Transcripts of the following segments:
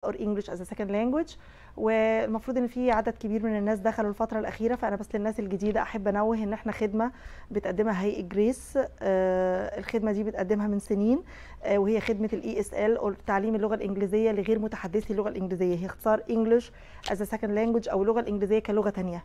or English as a second language والمفروض ان في عدد كبير من الناس دخلوا الفتره الاخيره فانا بس للناس الجديده احب انوه ان احنا خدمه بتقدمها هيئه جريس آه، الخدمه دي بتقدمها من سنين آه، وهي خدمه الاي اس ال او تعليم اللغه الانجليزيه لغير متحدثي اللغه الانجليزيه هي اختصار انجلش از سكند لانجوج او اللغه الانجليزيه كلغه ثانيه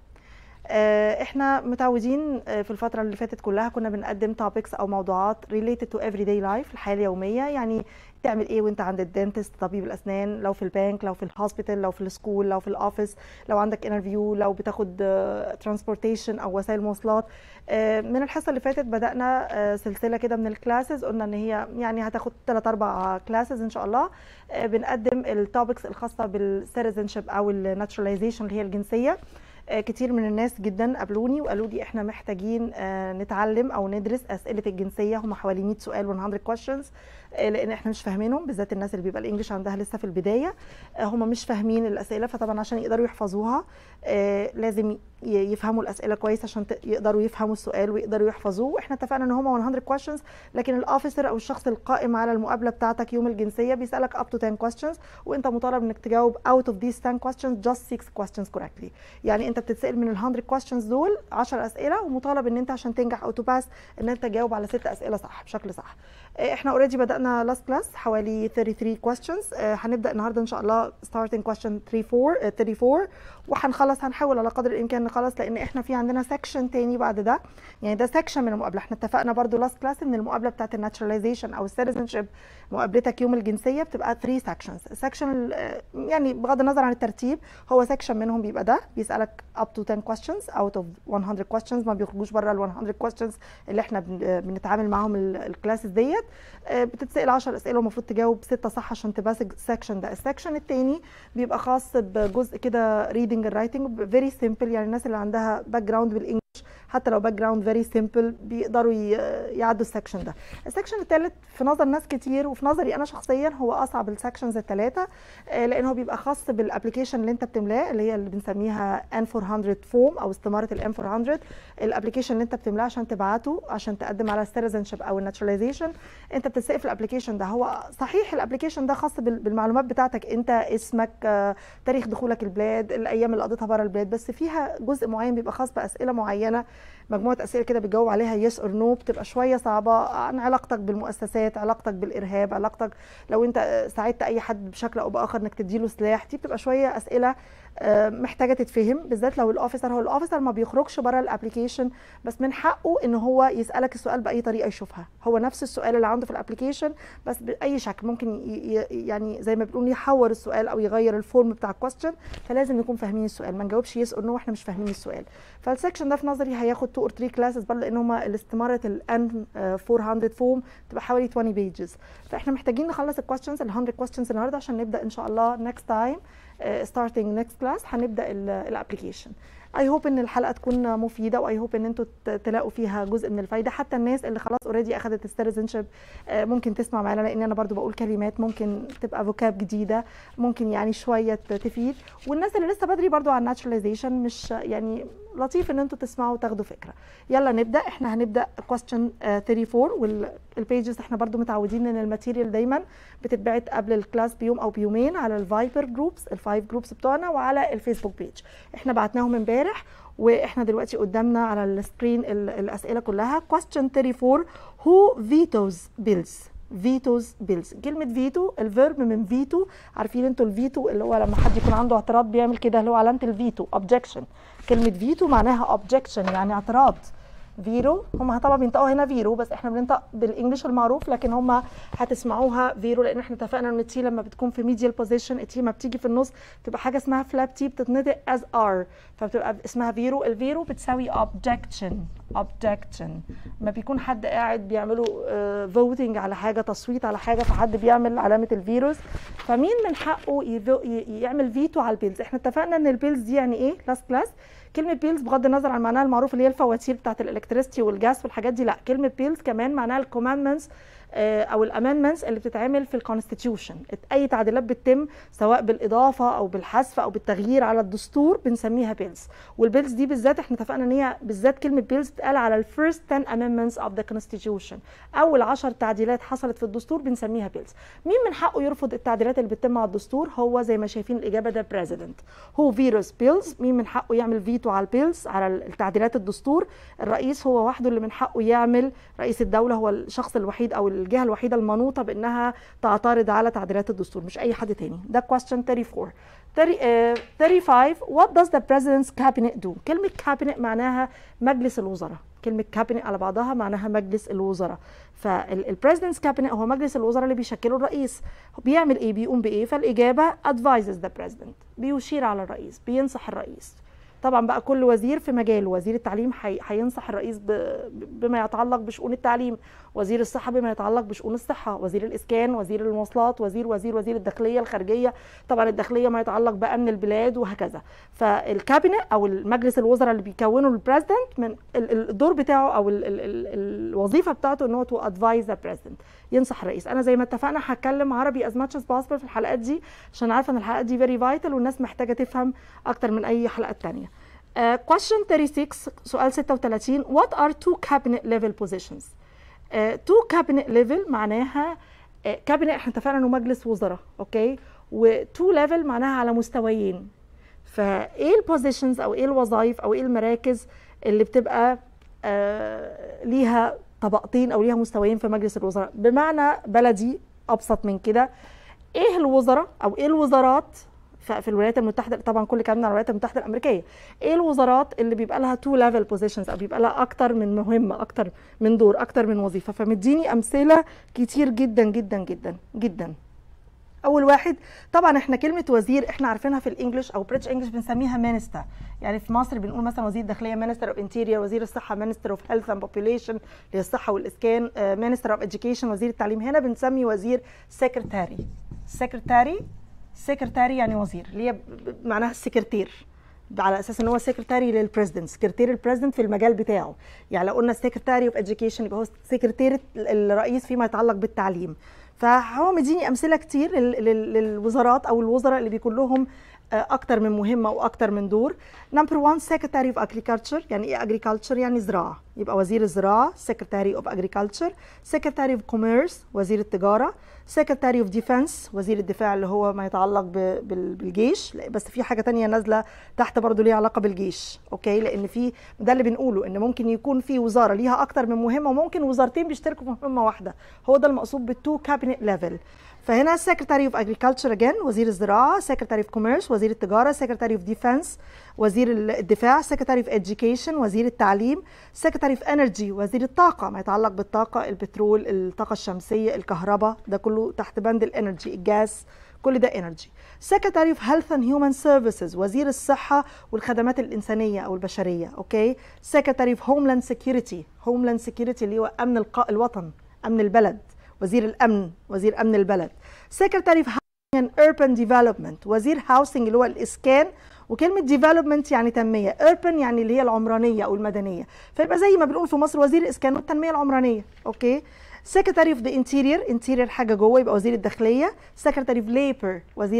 آه، احنا متعودين آه، في الفتره اللي فاتت كلها كنا بنقدم توبكس او موضوعات related to everyday life الحياه اليوميه يعني تعمل ايه وانت عند الدنتست طبيب الاسنان لو في البنك لو في الهوسبيتال لو في السكول لو في الاوفيس لو عندك انترفيو لو بتاخد ترانسبورتيشن او وسائل مواصلات آه، من الحصه اللي فاتت بدانا آه، سلسله كده من الكلاسز قلنا ان هي يعني هتاخد 3 4 كلاسز ان شاء الله آه، بنقدم التوبكس الخاصه بالسيتيزنشيب او الناتشراليزيشن اللي هي الجنسيه آه، كتير من الناس جدا قابلوني وقالوا لي احنا محتاجين آه، نتعلم او ندرس اسئله الجنسيه هم حوالي 100 سؤال 100 questions آه، لان احنا مش فاهمينهم بالذات الناس اللي بيبقى الانجليش عندها لسه في البدايه آه، هم مش فاهمين الاسئله فطبعا عشان يقدروا يحفظوها آه، لازم ي- يفهموا الاسئله كويس عشان ت- يقدروا يفهموا السؤال ويقدروا يحفظوه واحنا اتفقنا ان هم 100 questions لكن الاوفيسر او الشخص القائم على المقابله بتاعتك يوم الجنسيه بيسالك up to 10 questions وانت مطالب انك تجاوب out of these 10 questions just 6 questions correctly يعني انت بتتسال من ال 100 questions دول 10 اسئله ومطالب ان انت عشان تنجح او تباس ان انت تجاوب على 6 اسئله صح بشكل صح آه، احنا اوريدي بدانا لاست كلاس حوالي 33 questions آه، هنبدا النهارده ان شاء الله starting question 34 آه، 34 وهنخلص هنحاول على قدر الامكان نخلص لان احنا في عندنا سكشن تاني بعد ده يعني ده سكشن من المقابله احنا اتفقنا برضو لاست كلاس ان المقابله بتاعت الناتشراليزيشن او السيتيزنشيب مقابلتك يوم الجنسيه بتبقى 3 سكشنز السكشن يعني بغض النظر عن الترتيب هو سكشن منهم بيبقى ده بيسالك up to 10 questions out of 100 questions ما بيخرجوش بره ال 100 questions اللي احنا بن- بنتعامل معاهم ال- الكلاسز ديت آه، بتتسال 10 اسئله ومفروض تجاوب 6 صح عشان تباس السكشن ده السكشن الثاني بيبقى خاص بجزء كده ريدنج الرايتنج فيري سيمبل يعني الناس اللي عندها باك جراوند بالانجلش حتى لو باك جراوند فيري سيمبل بيقدروا ي- يعدوا السكشن ده السكشن الثالث في نظر ناس كتير وفي نظري انا شخصيا هو اصعب السكشنز الثلاثه لان هو بيبقى خاص بالابلكيشن اللي انت بتملاه اللي هي اللي بنسميها ان 400 فوم او استماره الان 400 الابلكيشن اللي انت بتملاه عشان تبعته عشان تقدم على السيتيزنشيب او الناتشراليزيشن انت بتتسال في الابلكيشن ده هو صحيح الابلكيشن ده خاص بال- بالمعلومات بتاعتك انت اسمك آه، تاريخ دخولك البلاد الايام اللي قضيتها بره البلاد بس فيها جزء معين بيبقى خاص باسئله معينه مجموعه اسئله كده بتجاوب عليها يس اور نو بتبقى شويه صعبه عن علاقتك بالمؤسسات علاقتك بالارهاب علاقتك لو انت ساعدت اي حد بشكل او باخر انك تديله سلاح دي بتبقى شويه اسئله آه، محتاجه تتفهم بالذات لو الاوفيسر هو الاوفيسر ما بيخرجش بره الابلكيشن بس من حقه ان هو يسالك السؤال باي طريقه يشوفها هو نفس السؤال اللي عنده في الابلكيشن بس باي شكل ممكن ي- ي- يعني زي ما بنقول يحور السؤال او يغير الفورم بتاع الكويستشن فلازم نكون فاهمين السؤال ما نجاوبش يس اور نو واحنا مش فاهمين السؤال فالسكشن ده في نظري هياخد 2 اور 3 كلاسز برضه لان هما الاستماره الان 400 فوم تبقى حوالي 20 بيجز فاحنا محتاجين نخلص الكويستشنز ال 100 كويستشنز النهارده عشان نبدا ان شاء الله نكست تايم ستارتنج نكست كلاس هنبدا الابلكيشن اي هوب ان الحلقه تكون مفيده واي هوب ان انتوا ت- تلاقوا فيها جزء من الفايده حتى الناس اللي خلاص اوريدي اخذت السيتيزنشيب ممكن تسمع معانا لان انا برضو بقول كلمات ممكن تبقى فوكاب جديده ممكن يعني شويه تفيد والناس اللي لسه بدري برضو على الناتشراليزيشن مش يعني لطيف ان انتوا تسمعوا وتاخدوا فكره يلا نبدا احنا هنبدا question آه، 34 والبيجز احنا برضو متعودين ان الماتيريال دايما بتتبعت قبل الكلاس بيوم او بيومين على الفايبر جروبس الفايف جروبس بتوعنا وعلى الفيسبوك بيج احنا بعتناهم امبارح واحنا دلوقتي قدامنا على السكرين ال- الاسئله كلها question 34 who vetoes bills فيتوز بيلز كلمه فيتو الفيرب من فيتو عارفين انتوا الفيتو اللي هو لما حد يكون عنده اعتراض بيعمل كده اللي هو علامه الفيتو objection كلمه فيتو معناها objection يعني اعتراض فيرو هم طبعا بينطقوا هنا فيرو بس احنا بننطق بالانجلش المعروف لكن هم هتسمعوها فيرو لان احنا اتفقنا ان التي لما بتكون في ميديال بوزيشن التي ما بتيجي في النص بتبقى حاجه اسمها فلاب تي بتتنطق از ار فبتبقى اسمها فيرو الفيرو بتساوي objection objection ما بيكون حد قاعد بيعملوا فوتنج على حاجه تصويت على حاجه فحد بيعمل علامه الفيروس فمين من حقه يفو- ي- يعمل فيتو على البيلز احنا اتفقنا ان البيلز دي يعني ايه لاست كلاس كلمه بيلز بغض النظر عن معناها المعروف اللي هي الفواتير بتاعت الالكتريستي والجاس والحاجات دي لا كلمه بيلز كمان معناها الكوماندمنتس او الامندمنتس اللي بتتعمل في الكونستيتيوشن اي تعديلات بتتم سواء بالاضافه او بالحذف او بالتغيير على الدستور بنسميها بيلز والبيلز دي بالذات احنا اتفقنا ان هي بالذات كلمه بيلز بتقال على الفيرست 10 امندمنتس اوف ذا كونستيتيوشن اول 10 تعديلات حصلت في الدستور بنسميها بيلز مين من حقه يرفض التعديلات اللي بتتم على الدستور هو زي ما شايفين الاجابه ده بريزيدنت هو فيروس بيلز مين من حقه يعمل فيتو على البيلز على التعديلات الدستور الرئيس هو وحده اللي من حقه يعمل رئيس الدوله هو الشخص الوحيد او الجهه الوحيده المنوطه بانها تعترض على تعديلات الدستور مش اي حد تاني ده question 34 35 what does the president's cabinet do كلمة cabinet معناها مجلس الوزراء كلمة cabinet على بعضها معناها مجلس الوزراء فالبريزيدنت's cabinet هو مجلس الوزراء اللي بيشكله الرئيس بيعمل ايه بيقوم بايه فالإجابة advises the president بيشير على الرئيس بينصح الرئيس طبعا بقى كل وزير في مجاله وزير التعليم هينصح الرئيس بما يتعلق بشؤون التعليم وزير الصحه بما يتعلق بشؤون الصحه وزير الاسكان وزير المواصلات وزير وزير وزير الداخليه الخارجيه طبعا الداخليه ما يتعلق بامن البلاد وهكذا فالكابينت او المجلس الوزراء اللي بيكونه البريزيدنت من الدور بتاعه او ال ال ال الوظيفه بتاعته ان هو تو ادفايز ذا بريزيدنت ينصح الرئيس انا زي ما اتفقنا هتكلم عربي از ماتش از بوسبل في الحلقات دي عشان عارفه ان الحلقات دي فيري فايتال والناس محتاجه تفهم اكتر من اي حلقات تانية Uh, question 36 سؤال 36 what are two cabinet level positions uh, two cabinet level معناها uh, cabinet احنا اتفقنا انه مجلس وزراء اوكي و two level معناها على مستويين فايه البوزيشنز او ايه الوظائف او ايه المراكز اللي بتبقى uh, ليها طبقتين او ليها مستويين في مجلس الوزراء بمعنى بلدي ابسط من كده ايه الوزراء او ايه الوزارات في الولايات المتحده طبعا كل كلامنا على الولايات المتحده الامريكيه ايه الوزارات اللي بيبقى لها تو ليفل بوزيشنز او بيبقى لها اكتر من مهمه اكتر من دور اكتر من وظيفه فمديني امثله كتير جدا جدا جدا جدا اول واحد طبعا احنا كلمه وزير احنا عارفينها في الانجليش او بريتش انجلش بنسميها مينستر يعني في مصر بنقول مثلا وزير الداخليه مينستر اوف انتيريور وزير الصحه مينستر اوف هيلث اند بوبيوليشن اللي هي الصحه والاسكان مينستر اوف اديوكيشن وزير التعليم هنا بنسمي وزير سكرتاري سكرتاري سكرتاري يعني وزير اللي هي معناها السكرتير على اساس ان هو سكرتاري للبريزدنت سكرتير البريزدنت في المجال بتاعه يعني لو قلنا سكرتاري اوف اديوكيشن يبقى هو سكرتير الرئيس فيما يتعلق بالتعليم فهو مديني امثله كتير للوزارات او الوزراء اللي بيكون لهم اكتر من مهمه واكتر من دور نمبر 1 سكرتاري اوف اجريكلتشر يعني ايه اجريكلتشر يعني زراعه يبقى وزير الزراعه سكرتاري اوف اجريكلتشر سكرتاري اوف كوميرس وزير التجاره سكرتاري اوف ديفنس وزير الدفاع اللي هو ما يتعلق بالجيش بس في حاجه تانية نازله تحت برضه ليها علاقه بالجيش اوكي لان في ده اللي بنقوله ان ممكن يكون في وزاره ليها اكتر من مهمه وممكن وزارتين بيشتركوا في مهمه واحده هو ده المقصود بالتو كابينت ليفل فهنا سكرتاري اوف اجريكلتشر اجين وزير الزراعه سكرتاري اوف كوميرس وزير التجاره سكرتاري اوف ديفنس وزير الدفاع سكرتاري اوف اديوكيشن وزير التعليم سكرتاري اوف انرجي وزير الطاقه ما يتعلق بالطاقه البترول الطاقه الشمسيه الكهرباء ده كله تحت بند الانرجي الجاز كل ده انرجي سكرتاري اوف هيلث اند هيومن سيرفيسز وزير الصحه والخدمات الانسانيه او البشريه اوكي سكرتاري اوف هوملاند سكيورتي هوملاند سكيورتي اللي هو امن الق... الوطن امن البلد وزير الامن وزير امن البلد سكرتاري اوف هاوسنج اند urban ديفلوبمنت وزير هاوسنج اللي هو الاسكان وكلمه ديفلوبمنت يعني تنميه urban يعني اللي هي العمرانيه او المدنيه فيبقى زي ما بنقول في مصر وزير الاسكان والتنميه العمرانيه اوكي سكرتاري اوف ذا انتيريور انتيريور حاجه جوه يبقى وزير الداخليه سكرتاري اوف ليبر وزير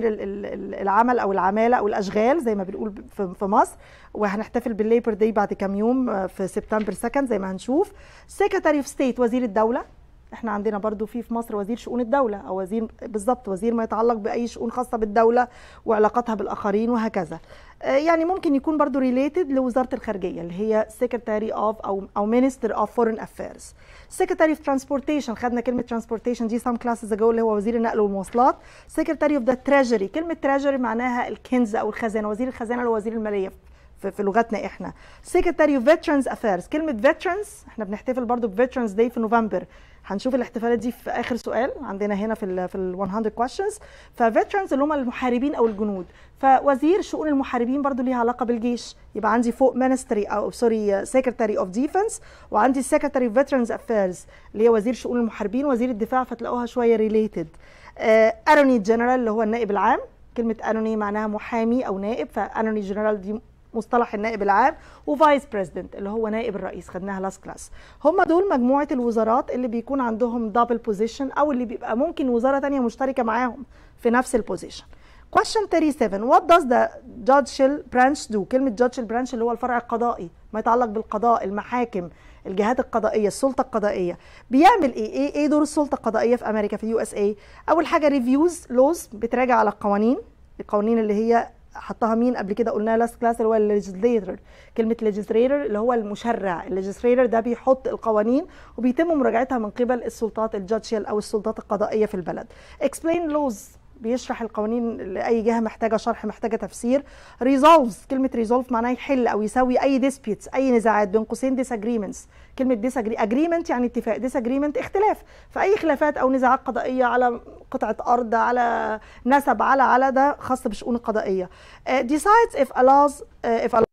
العمل او العماله او الاشغال زي ما بنقول في مصر وهنحتفل بالليبر داي بعد كام يوم في سبتمبر 2 زي ما هنشوف سكرتاري اوف ستيت وزير الدوله احنا عندنا برضو في في مصر وزير شؤون الدولة أو وزير بالظبط وزير ما يتعلق بأي شؤون خاصة بالدولة وعلاقتها بالآخرين وهكذا يعني ممكن يكون برضو ريليتد لوزارة الخارجية اللي هي سكرتاري اوف أو أو مينستر اوف فورين افيرز سكرتاري اوف ترانسبورتيشن خدنا كلمة ترانسبورتيشن دي سام كلاسز اجو اللي هو وزير النقل والمواصلات سكرتاري اوف ذا تريجري كلمة تريجري معناها الكنز أو الخزانة وزير الخزانة اللي هو وزير المالية في, في لغتنا احنا سكرتاري اوف فيترنز افيرز كلمه فيترنز احنا بنحتفل برضو بفيترنز داي في نوفمبر هنشوف الاحتفالات دي في اخر سؤال عندنا هنا في ال في ال 100 questions ففيترنز اللي هم المحاربين او الجنود فوزير شؤون المحاربين برضو ليها علاقه بالجيش يبقى عندي فوق مينستري او سوري سكرتاري اوف ديفنس وعندي سكرتاري فيترنز افيرز اللي هي وزير شؤون المحاربين وزير الدفاع فتلاقوها شويه ريليتد اروني جنرال اللي هو النائب العام كلمه اروني معناها محامي او نائب فاروني جنرال دي مصطلح النائب العام وفايس بريزيدنت اللي هو نائب الرئيس خدناها لاست كلاس هم دول مجموعه الوزارات اللي بيكون عندهم دبل بوزيشن او اللي بيبقى ممكن وزاره تانية مشتركه معاهم في نفس البوزيشن Question 37 What does the judicial branch do؟ كلمة judicial branch اللي هو الفرع القضائي ما يتعلق بالقضاء المحاكم الجهات القضائية السلطة القضائية بيعمل ايه؟ ايه ايه دور السلطة القضائية في امريكا في اليو اس اي؟ اول حاجة ريفيوز لوز بتراجع على القوانين القوانين اللي هي حطها مين قبل كده قلناها لاست كلاس اللي هو الليجيسليتور كلمه ليجيسليتور اللي هو المشرع الليجيسليتور ده بيحط القوانين وبيتم مراجعتها من قبل السلطات الجادشيال او السلطات القضائيه في البلد explain laws بيشرح القوانين لاي جهه محتاجه شرح محتاجه تفسير ريزولفز كلمه ريزولف معناها يحل او يسوي اي ديسبيوتس اي نزاعات بين قوسين ديساجريمنتس كلمه ديساجري اجريمنت يعني اتفاق ديساجريمنت اختلاف فاي خلافات او نزاعات قضائيه على قطعه ارض على نسب على على ده خاص بالشؤون القضائيه uh, decides if allows uh, if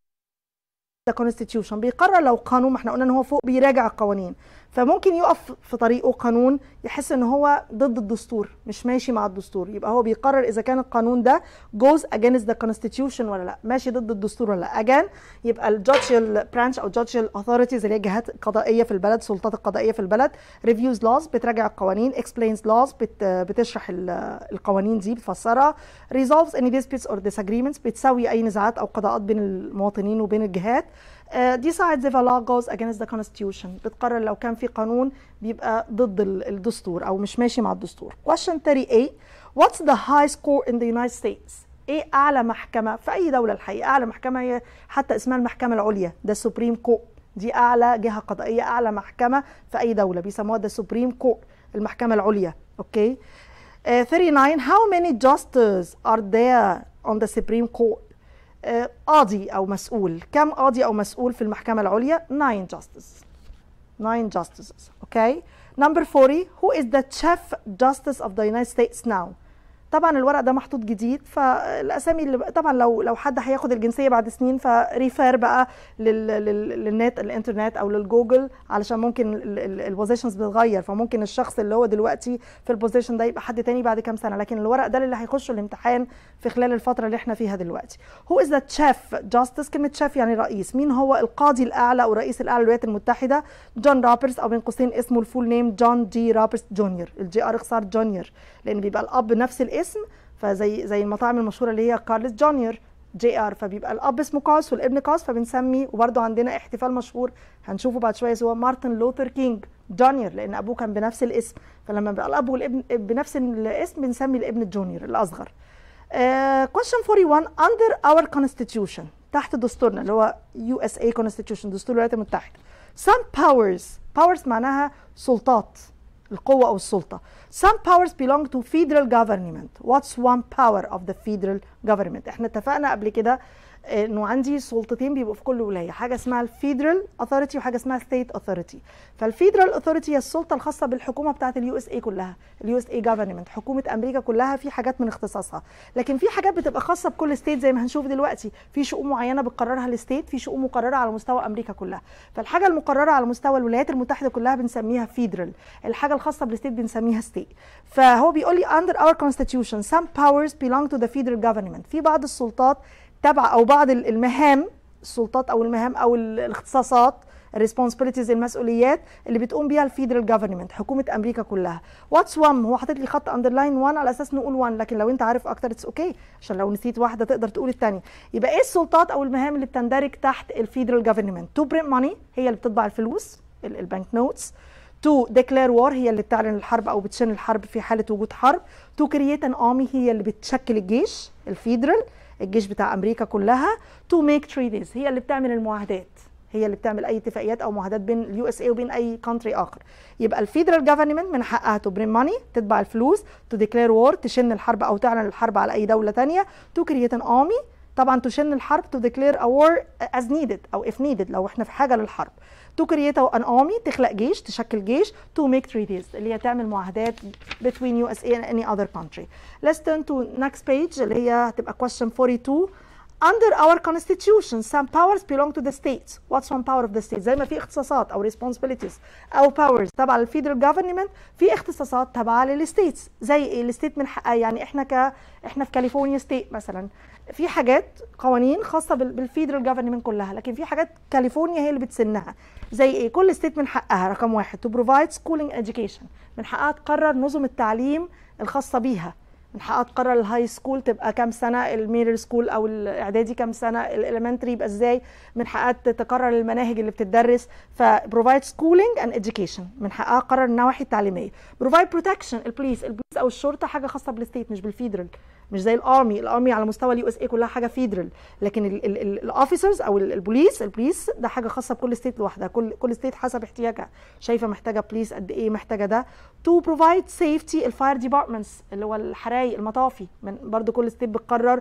the constitution بيقرر لو قانون ما احنا قلنا ان هو فوق بيراجع القوانين فممكن يقف في طريقه قانون يحس ان هو ضد الدستور مش ماشي مع الدستور يبقى هو بيقرر اذا كان القانون ده goes against the constitution ولا لا ماشي ضد الدستور ولا لا again يبقى الجادجيال برانش او judicial authorities اللي هي جهات قضائيه في البلد السلطات القضائيه في البلد reviews laws بتراجع القوانين explains laws بت بتشرح القوانين دي بتفسرها resolves any disputes or disagreements بتسوي اي نزاعات او قضاءات بين المواطنين وبين الجهات uh, decides if a law goes against the constitution بتقرر لو كان في قانون بيبقى ضد الدستور او مش ماشي مع الدستور question 38 what's the highest court in the United States ايه اعلى محكمه في اي دوله الحقيقه اعلى محكمه هي حتى اسمها المحكمه العليا ده سوبريم كورت دي اعلى جهه قضائيه اعلى محكمه في اي دوله بيسموها ده سوبريم كورت المحكمه العليا اوكي uh, 39 how many justices are there on the supreme court قاضي او مسؤول كم قاضي او مسؤول في المحكمه العليا 9 justices 9 justices okay number 40 who is the chief justice of the United States now طبعا الورق ده محطوط جديد فالاسامي اللي طبعا لو لو حد هياخد الجنسيه بعد سنين فريفير بقى لل للنت الانترنت او للجوجل علشان ممكن البوزيشنز بتتغير فممكن الشخص اللي هو دلوقتي في البوزيشن ده يبقى حد تاني بعد كام سنه لكن الورق ده اللي هيخش الامتحان في خلال الفتره اللي احنا فيها دلوقتي هو از ذا تشيف جاستس كلمه شيف يعني رئيس مين هو القاضي الاعلى او الرئيس الاعلى للولايات المتحده جون رابرز او بين قوسين اسمه الفول نيم جون دي رابرز جونيور الجي ار اختصار جونيور لان بيبقى الاب نفس الاسم فزي زي المطاعم المشهوره اللي هي كارلس جونيور جي ار فبيبقى الاب اسمه كاس والابن كاس فبنسمي وبرده عندنا احتفال مشهور هنشوفه بعد شويه هو مارتن لوثر كينج جونيور لان ابوه كان بنفس الاسم فلما بقى الاب والابن بنفس الاسم بنسمي الابن الجونيور الاصغر uh, question 41 under our constitution تحت دستورنا اللي هو يو اس اي constitution دستور الولايات المتحده some powers powers معناها سلطات القوة أو السلطة. Some powers belong to federal government. What's one power of the federal government؟ احنا اتفقنا قبل كده انه عندي سلطتين بيبقوا في كل ولايه حاجه اسمها الفيدرال اوثوريتي وحاجه اسمها ستيت اوثوريتي فالفيدرال اوثوريتي هي السلطه الخاصه بالحكومه بتاعه اليو اس اي كلها اليو اس اي جفرمنت حكومه امريكا كلها في حاجات من اختصاصها لكن في حاجات بتبقى خاصه بكل ستيت زي ما هنشوف دلوقتي في شؤون معينه بتقررها الستيت في شؤون مقرره على مستوى امريكا كلها فالحاجه المقرره على مستوى الولايات المتحده كلها بنسميها فيدرال الحاجه الخاصه بالستيت بنسميها ستيت فهو بيقول لي under our constitution some powers belong to the federal government في بعض السلطات تبع او بعض المهام السلطات او المهام او الاختصاصات الريسبونسبيلتيز المسؤوليات اللي بتقوم بيها الفيدرال جفرمنت حكومه امريكا كلها واتس 1 هو حاطط لي خط اندرلاين 1 على اساس نقول 1 لكن لو انت عارف اكتر اتس اوكي okay. عشان لو نسيت واحده تقدر تقول الثانيه يبقى ايه السلطات او المهام اللي بتندرج تحت الفيدرال جفرمنت تو برينت ماني هي اللي بتطبع الفلوس البنك نوتس تو ديكلير وار هي اللي بتعلن الحرب او بتشن الحرب في حاله وجود حرب تو كرييت ان ارمي هي اللي بتشكل الجيش الفيدرال الجيش بتاع امريكا كلها تو ميك تريديز هي اللي بتعمل المعاهدات هي اللي بتعمل اي اتفاقيات او معاهدات بين اليو اس اي وبين اي كونتري اخر يبقى الفيدرال جفرمنت من حقها تو برين ماني تتبع الفلوس تو ديكلير وور تشن الحرب او تعلن الحرب على اي دوله ثانيه تو كرييت ان ارمي طبعا تشن الحرب تو ديكلير ا وور از نيدد او اف نيدد لو احنا في حاجه للحرب تو كرييت ان ارمي تخلق جيش تشكل جيش تو ميك تريتيز اللي هي تعمل معاهدات between USA and any other country let's turn to next page اللي هي هتبقى question 42 under our constitution some powers belong to the states what's one power of the state زي ما في اختصاصات او responsibilities او powers تبع الفيدرال government في اختصاصات تبع للستيتس زي ايه الستيت من حقها يعني احنا ك احنا في كاليفورنيا ستيت مثلا في حاجات قوانين خاصه بالفيدرال جفرمنت كلها لكن في حاجات كاليفورنيا هي اللي بتسنها زي ايه كل ستيت من حقها رقم واحد تو بروفايد سكولينج education من حقها تقرر نظم التعليم الخاصه بيها من حقها تقرر الهاي سكول تبقى كام سنه الميدل سكول او الاعدادي كام سنه الاليمنتري يبقى ازاي من حقها تقرر المناهج اللي بتدرس فبروفايد سكولينج اند education من حقها تقرر النواحي التعليميه بروفايد بروتكشن البوليس البوليس او الشرطه حاجه خاصه بالستيت مش بالفيدرال مش زي الارمي الارمي على مستوى اليو اس اي كلها حاجه فيدرال لكن الاوفيسرز او البوليس البوليس ده حاجه خاصه بكل ستيت لوحدها كل كل ستيت حسب احتياجها شايفه محتاجه بوليس قد ايه محتاجه ده تو بروفايد سيفتي الفاير ديبارتمنتس اللي هو الحرايق المطافي من برضو كل ستيت بتقرر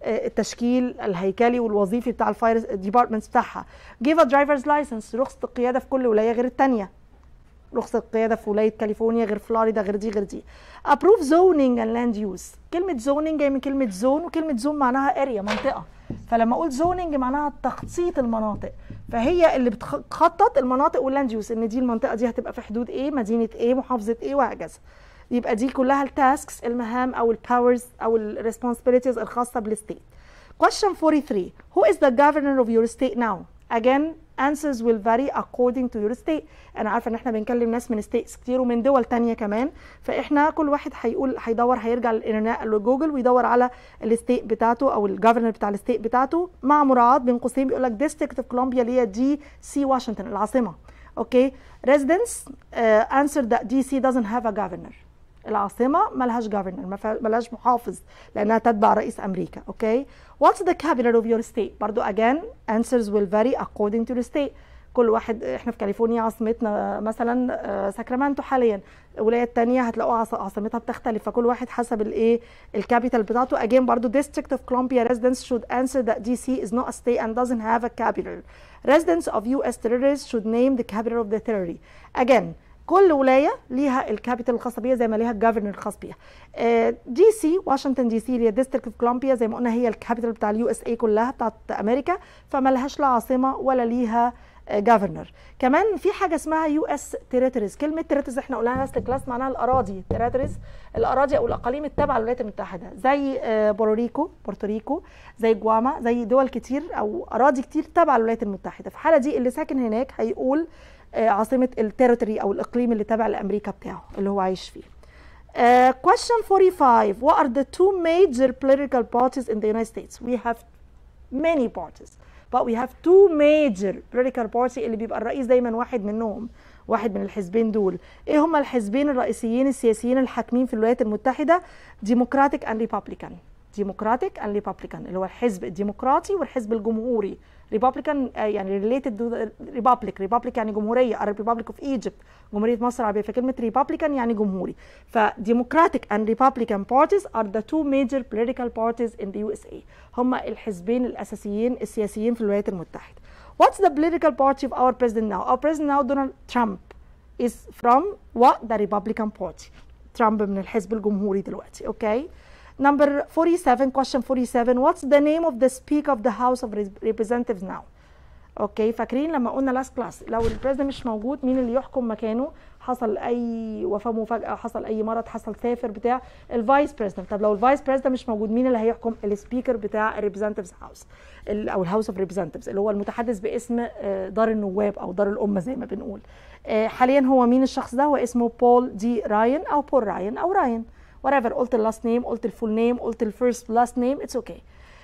التشكيل الهيكلي والوظيفي بتاع الفاير ديبارتمنتس بتاعها جيف ا درايفرز لايسنس رخصه القياده في كل ولايه غير الثانيه رخصة القيادة في ولاية كاليفورنيا غير فلوريدا غير دي غير دي approve zoning and land use كلمة zoning جاية من كلمة زون وكلمة زون معناها اريا منطقة فلما اقول zoning معناها تخطيط المناطق فهي اللي بتخطط المناطق واللاند يوز ان دي المنطقة دي هتبقى في حدود ايه مدينة ايه محافظة ايه وهكذا يبقى دي كلها التاسكس المهام او الباورز او الريسبونسبيلتيز الخاصة بالستيت question 43 who is the governor of your state now again answers will vary according to your state انا عارفه ان احنا بنكلم ناس من ستيتس كتير ومن دول تانية كمان فاحنا كل واحد هيقول هيدور هيرجع للانترنت لجوجل ويدور على الستيت بتاعته او الجفرنر بتاع الستيت بتاعته مع مراعاه بين قوسين بيقول لك ديستريكت اوف كولومبيا اللي هي دي سي واشنطن العاصمه اوكي residents uh, answered that DC doesn't have a governor العاصمه ملهاش جفرنر ملهاش محافظ لانها تتبع رئيس امريكا اوكي what's the capital of your state برضو again answers will vary according to the state كل واحد احنا في كاليفورنيا عاصمتنا مثلا ساكرامنتو حاليا الولايه الثانيه هتلاقوا عاصمتها بتختلف فكل واحد حسب الايه الكابيتال بتاعته again برضو district of Columbia residents should answer that DC is not a state and doesn't have a capital residents of US territories should name the capital of the territory again كل ولايه ليها الكابيتال الخاصه بيها زي ما ليها الجفرنر الخاص بيها دي سي واشنطن دي سي اللي هي ديستريكت اوف كولومبيا زي ما قلنا هي الكابيتال بتاع اليو اس اي كلها بتاعت امريكا فما لهاش لا عاصمه ولا ليها جفرنر كمان في حاجه اسمها يو اس تيريتوريز كلمه تيريتوريز احنا قلناها لاست كلاس معناها الاراضي تيريتوريز الاراضي او الاقاليم التابعه للولايات المتحده زي بوروريكو بورتوريكو زي جواما زي دول كتير او اراضي كتير تابعه للولايات المتحده في الحاله دي اللي ساكن هناك هيقول عاصمه التيريتوري او الاقليم اللي تابع لامريكا بتاعه اللي هو عايش فيه Uh, question 45 What are the two major political parties in the United States? We have many parties but we have two major political parties اللي بيبقى الرئيس دايما واحد منهم واحد من الحزبين دول ايه هما الحزبين الرئيسيين السياسيين الحاكمين في الولايات المتحدة Democratic and Republican Democratic and Republican اللي هو الحزب الديمقراطي والحزب الجمهوري ريبابليكان يعني ريليتد تو ريبابليك ريبابليك يعني جمهوريه ريبابليك اوف ايجيبت جمهوريه مصر العربيه فكلمه ريبابليكان يعني جمهوري فديموكراتيك اند ريبابليكان بارتيز ار ذا تو ميجر بوليتيكال بارتيز ان ذا يو اس اي هم الحزبين الاساسيين السياسيين في الولايات المتحده What's the political party of our president now? Our president now Donald Trump is from what? The Republican Party. ترامب من الحزب الجمهوري دلوقتي اوكي okay? Number 47 question 47 What's the name of the Speaker of the House of Representatives now? اوكي فاكرين لما قلنا لاست كلاس لو البريزيدنت مش موجود مين اللي يحكم مكانه حصل اي وفاه مفاجاه حصل اي مرض حصل سافر بتاع الفايس بريزيدنت طب لو الفايس بريزيدنت مش موجود مين اللي هيحكم السبيكر بتاع الريبريزنتيفز هاوس او الهاوس اوف ريبريزنتيفز اللي هو المتحدث باسم دار النواب او دار الامه زي ما بنقول حاليا هو مين الشخص ده هو اسمه بول دي راين او بول راين او راين whatever قلت اللاست نيم قلت الفول نيم قلت الفيرست لاست نيم اتس اوكي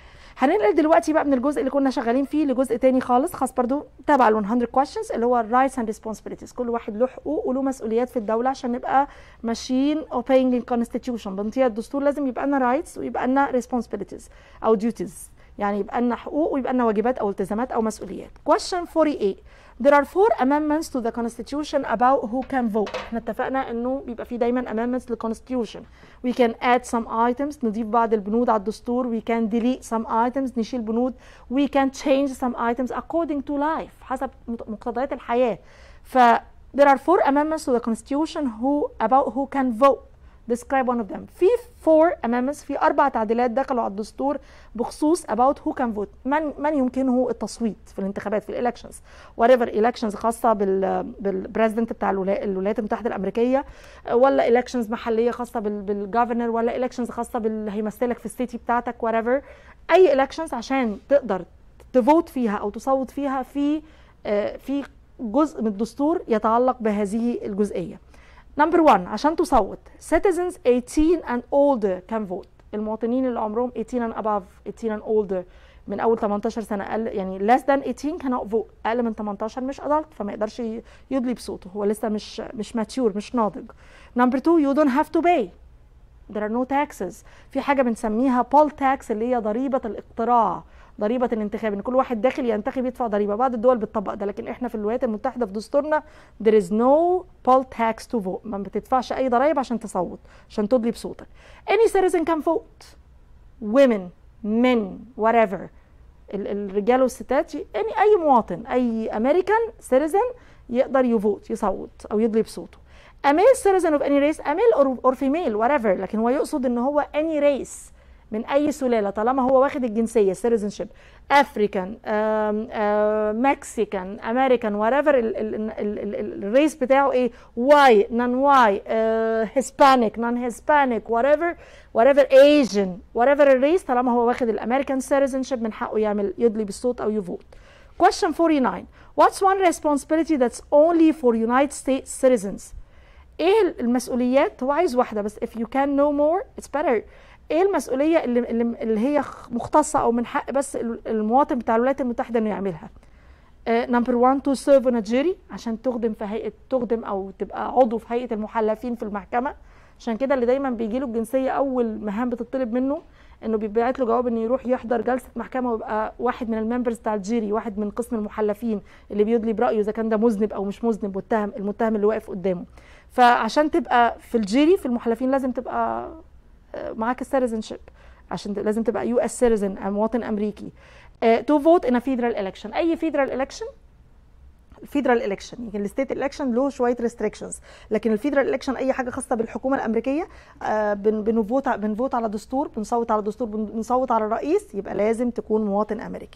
هننقل دلوقتي بقى من الجزء اللي كنا شغالين فيه لجزء تاني خالص خاص برضو تبع ال 100 questions اللي هو rights and responsibilities كل واحد له حقوق وله مسؤوليات في الدولة عشان نبقى ماشيين obeying the constitution بنطيع الدستور لازم يبقى لنا rights ويبقى لنا responsibilities أو duties يعني يبقى لنا حقوق ويبقى لنا واجبات أو التزامات أو مسؤوليات question 48 There are four amendments to the constitution about who can vote. احنا اتفقنا انه بيبقى في دايما amendments للconstitution. We can add some items نضيف بعض البنود على الدستور. We can delete some items نشيل بنود. We can change some items according to life حسب مقتضيات الحياة. ف there are four amendments to the constitution who about who can vote. describe one of them في four amendments في اربع تعديلات دخلوا على الدستور بخصوص about who can vote من من يمكنه التصويت في الانتخابات في الالكشنز whatever elections خاصه بال بالبريزدنت بتاع الولا- الولايات المتحده الامريكيه ولا elections محليه خاصه بال بالجفرنر ولا elections خاصه بال هيمثلك في السيتي بتاعتك whatever اي elections عشان تقدر تفوت فيها او تصوت فيها في آه، في جزء من الدستور يتعلق بهذه الجزئيه نمبر 1 عشان تصوت citizens 18 and older can vote المواطنين اللي عمرهم 18 and above 18 and older من اول 18 سنه اقل يعني less than 18 cannot vote اقل من 18 مش adult فما يقدرش ي- يدلي بصوته هو لسه مش مش mature مش ناضج نمبر 2 you don't have to pay there are no taxes في حاجه بنسميها poll tax اللي هي ضريبه الاقتراع ضريبه الانتخاب ان كل واحد داخل ينتخب يدفع ضريبه بعض الدول بتطبق ده لكن احنا في الولايات المتحده في دستورنا there is no poll tax to vote ما بتدفعش اي ضرائب عشان تصوت عشان تدلي بصوتك any citizen can vote women men whatever ال- الرجال والستات ي- يعني اي مواطن اي امريكان citizen يقدر يفوت يصوت او يدلي بصوته a male citizen of any race a male or, or female whatever لكن هو يقصد ان هو any race من اي سلاله طالما هو واخد الجنسيه citizenship African um, uh, Mexican American whatever ال- ال- ال- ال- ال- الريس بتاعه ايه white non white uh, Hispanic non Hispanic whatever whatever Asian whatever الريس طالما هو واخد الامريكان citizenship من حقه يعمل يدلي بالصوت او يفوت question 49 what's one responsibility that's only for United States citizens ايه المسؤوليات هو عايز واحده بس if you can know more it's better ايه المسؤوليه اللي اللي, اللي هي مختصه او من حق بس المواطن بتاع الولايات المتحده انه يعملها نمبر 1 تو سيرف اون جيري عشان تخدم في هيئه تخدم او تبقى عضو في هيئه المحلفين في المحكمه عشان كده اللي دايما بيجي له الجنسيه اول مهام بتطلب منه انه بيبعت له جواب انه يروح يحضر جلسه محكمه ويبقى واحد من الممبرز بتاع الجيري واحد من قسم المحلفين اللي بيدلي برايه اذا كان ده مذنب او مش مذنب متهم المتهم اللي واقف قدامه فعشان تبقى في الجيري في المحلفين لازم تبقى آه، معاك السيتيزنشيب عشان ت- لازم تبقى يو اس سيتيزن مواطن امريكي تو فوت ان فيدرال الكشن اي فيدرال الكشن الفيدرال الكشن يمكن الستيت الكشن له شويه ريستريكشنز لكن الفيدرال الكشن اي حاجه خاصه بالحكومه الامريكيه آه، بن- بنفوت ع- بنفوت على دستور بنصوت على دستور بن- بنصوت على الرئيس يبقى لازم تكون مواطن امريكي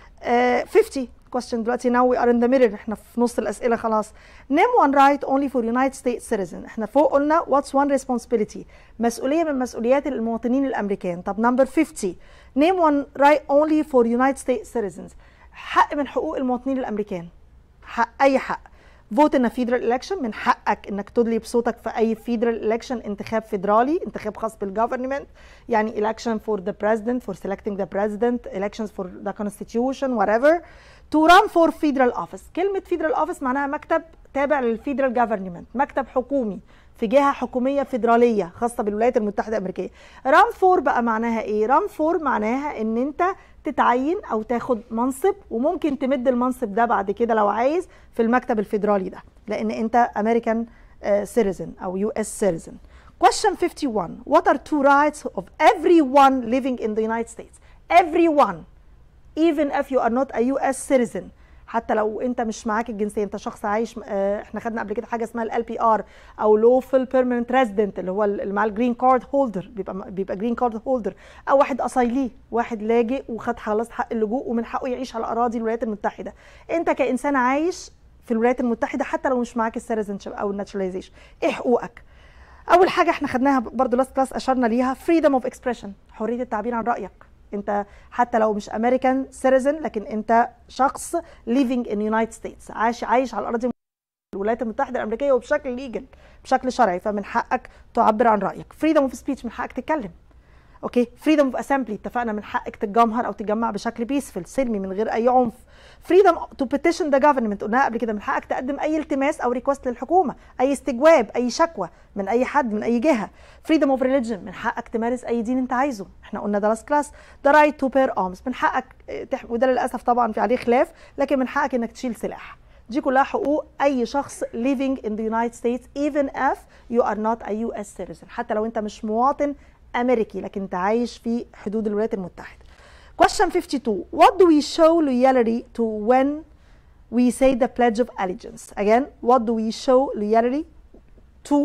آه، 50 question دلوقتي now we are in the middle احنا في نص الاسئله خلاص name one right only for United States citizen احنا فوق قلنا what's one responsibility مسؤوليه من مسؤوليات المواطنين الامريكان طب number 50 name one right only for United States citizens حق من حقوق المواطنين الامريكان حق اي حق فوت ان فيدرال الكشن من حقك انك تدلي بصوتك في اي فيدرال الكشن انتخاب فيدرالي انتخاب خاص بالجفرمنت يعني election for the president for selecting the president elections for the constitution whatever to run for federal office كلمة federal office معناها مكتب تابع للفيدرال government مكتب حكومي في جهة حكومية فيدرالية خاصة بالولايات المتحدة الأمريكية ران فور بقى معناها ايه ران فور معناها ان انت تتعين او تاخد منصب وممكن تمد المنصب ده بعد كده لو عايز في المكتب الفيدرالي ده لان انت امريكان citizen او يو اس citizen question 51 what are two rights of everyone living in the United States everyone even if you are not a US citizen حتى لو انت مش معاك الجنسيه انت شخص عايش اه احنا خدنا قبل كده حاجه اسمها ال بي ار او lawful permanent resident اللي هو اللي مع الجرين كارد هولدر بيبقى بيبقى جرين كارد هولدر او واحد اصيلي واحد لاجئ وخد خلاص حق اللجوء ومن حقه يعيش على اراضي الولايات المتحده انت كانسان عايش في الولايات المتحده حتى لو مش معاك السيتيزنشيب او الناتشوراليزيشن ايه حقوقك اول حاجه احنا خدناها برضو لاست كلاس اشرنا ليها freedom of expression حريه التعبير عن رايك انت حتى لو مش امريكان سيتيزن لكن انت شخص living in United States عايش عايش على الاراضي الولايات المتحده الامريكيه وبشكل ليجل بشكل شرعي فمن حقك تعبر عن رايك freedom of speech من حقك تتكلم اوكي فريدم اوف اسامبلي اتفقنا من حقك تتجمهر او تتجمع بشكل بيسفل سلمي من غير اي عنف فريدم تو بيتيشن ذا جفرمنت قلناها قبل كده من حقك تقدم اي التماس او ريكوست للحكومه اي استجواب اي شكوى من اي حد من اي جهه فريدم اوف ريليجن من حقك تمارس اي دين انت عايزه احنا قلنا ده لاست كلاس ذا رايت تو بير ارمز من حقك تح... وده للاسف طبعا في عليه خلاف لكن من حقك انك تشيل سلاح دي كلها حقوق اي شخص living in the United States even if you are not a US citizen حتى لو انت مش مواطن امريكي لكن انت عايش في حدود الولايات المتحده question 52 what do we show loyalty to when we say the pledge of allegiance again what do we show loyalty to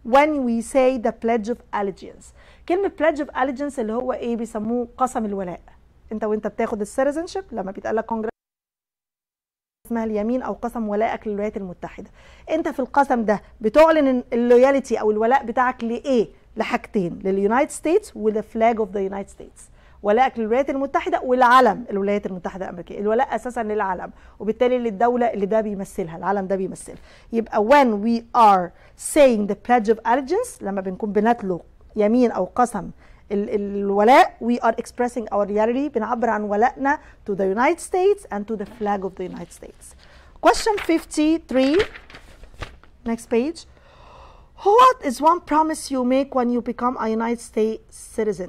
when we say the pledge of allegiance كلمة pledge of allegiance اللي هو ايه بيسموه قسم الولاء انت وانت بتاخد السيتيزنشيب لما بيتقال لك كونجرس اسمها اليمين او قسم ولائك للولايات المتحده انت في القسم ده بتعلن اللويالتي او الولاء بتاعك لايه لحاجتين لليونايتد ستيتس والفلاج اوف ذا يونايتد ستيتس ولائك للولايات المتحده والعلم الولايات المتحده الامريكيه الولاء اساسا للعلم وبالتالي للدوله اللي ده بيمثلها العلم ده بيمثلها يبقى when we are saying the pledge of allegiance لما بنكون بنتلو يمين او قسم الولاء we are expressing our reality بنعبر عن ولائنا to the United States and to the flag of the United States question 53 next page what is one promise you make when you become a United States citizen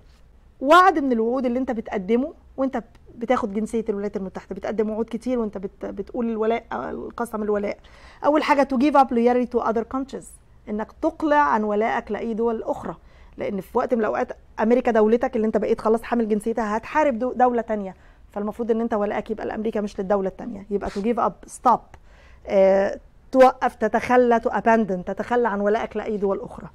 وعد من الوعود اللي انت بتقدمه وانت بتاخد جنسيه الولايات المتحده بتقدم وعود كتير وانت بت بتقول الولاء القسم الولاء اول حاجه to give up loyalty to other countries انك تقلع عن ولائك لاي دول اخرى لان في وقت من الاوقات امريكا دولتك اللي انت بقيت خلاص حامل جنسيتها هتحارب دوله تانية فالمفروض ان انت ولائك يبقى لامريكا مش للدوله التانية يبقى to give up stop آه توقف تتخلى to abandon تتخلى عن ولائك لاي دول اخرى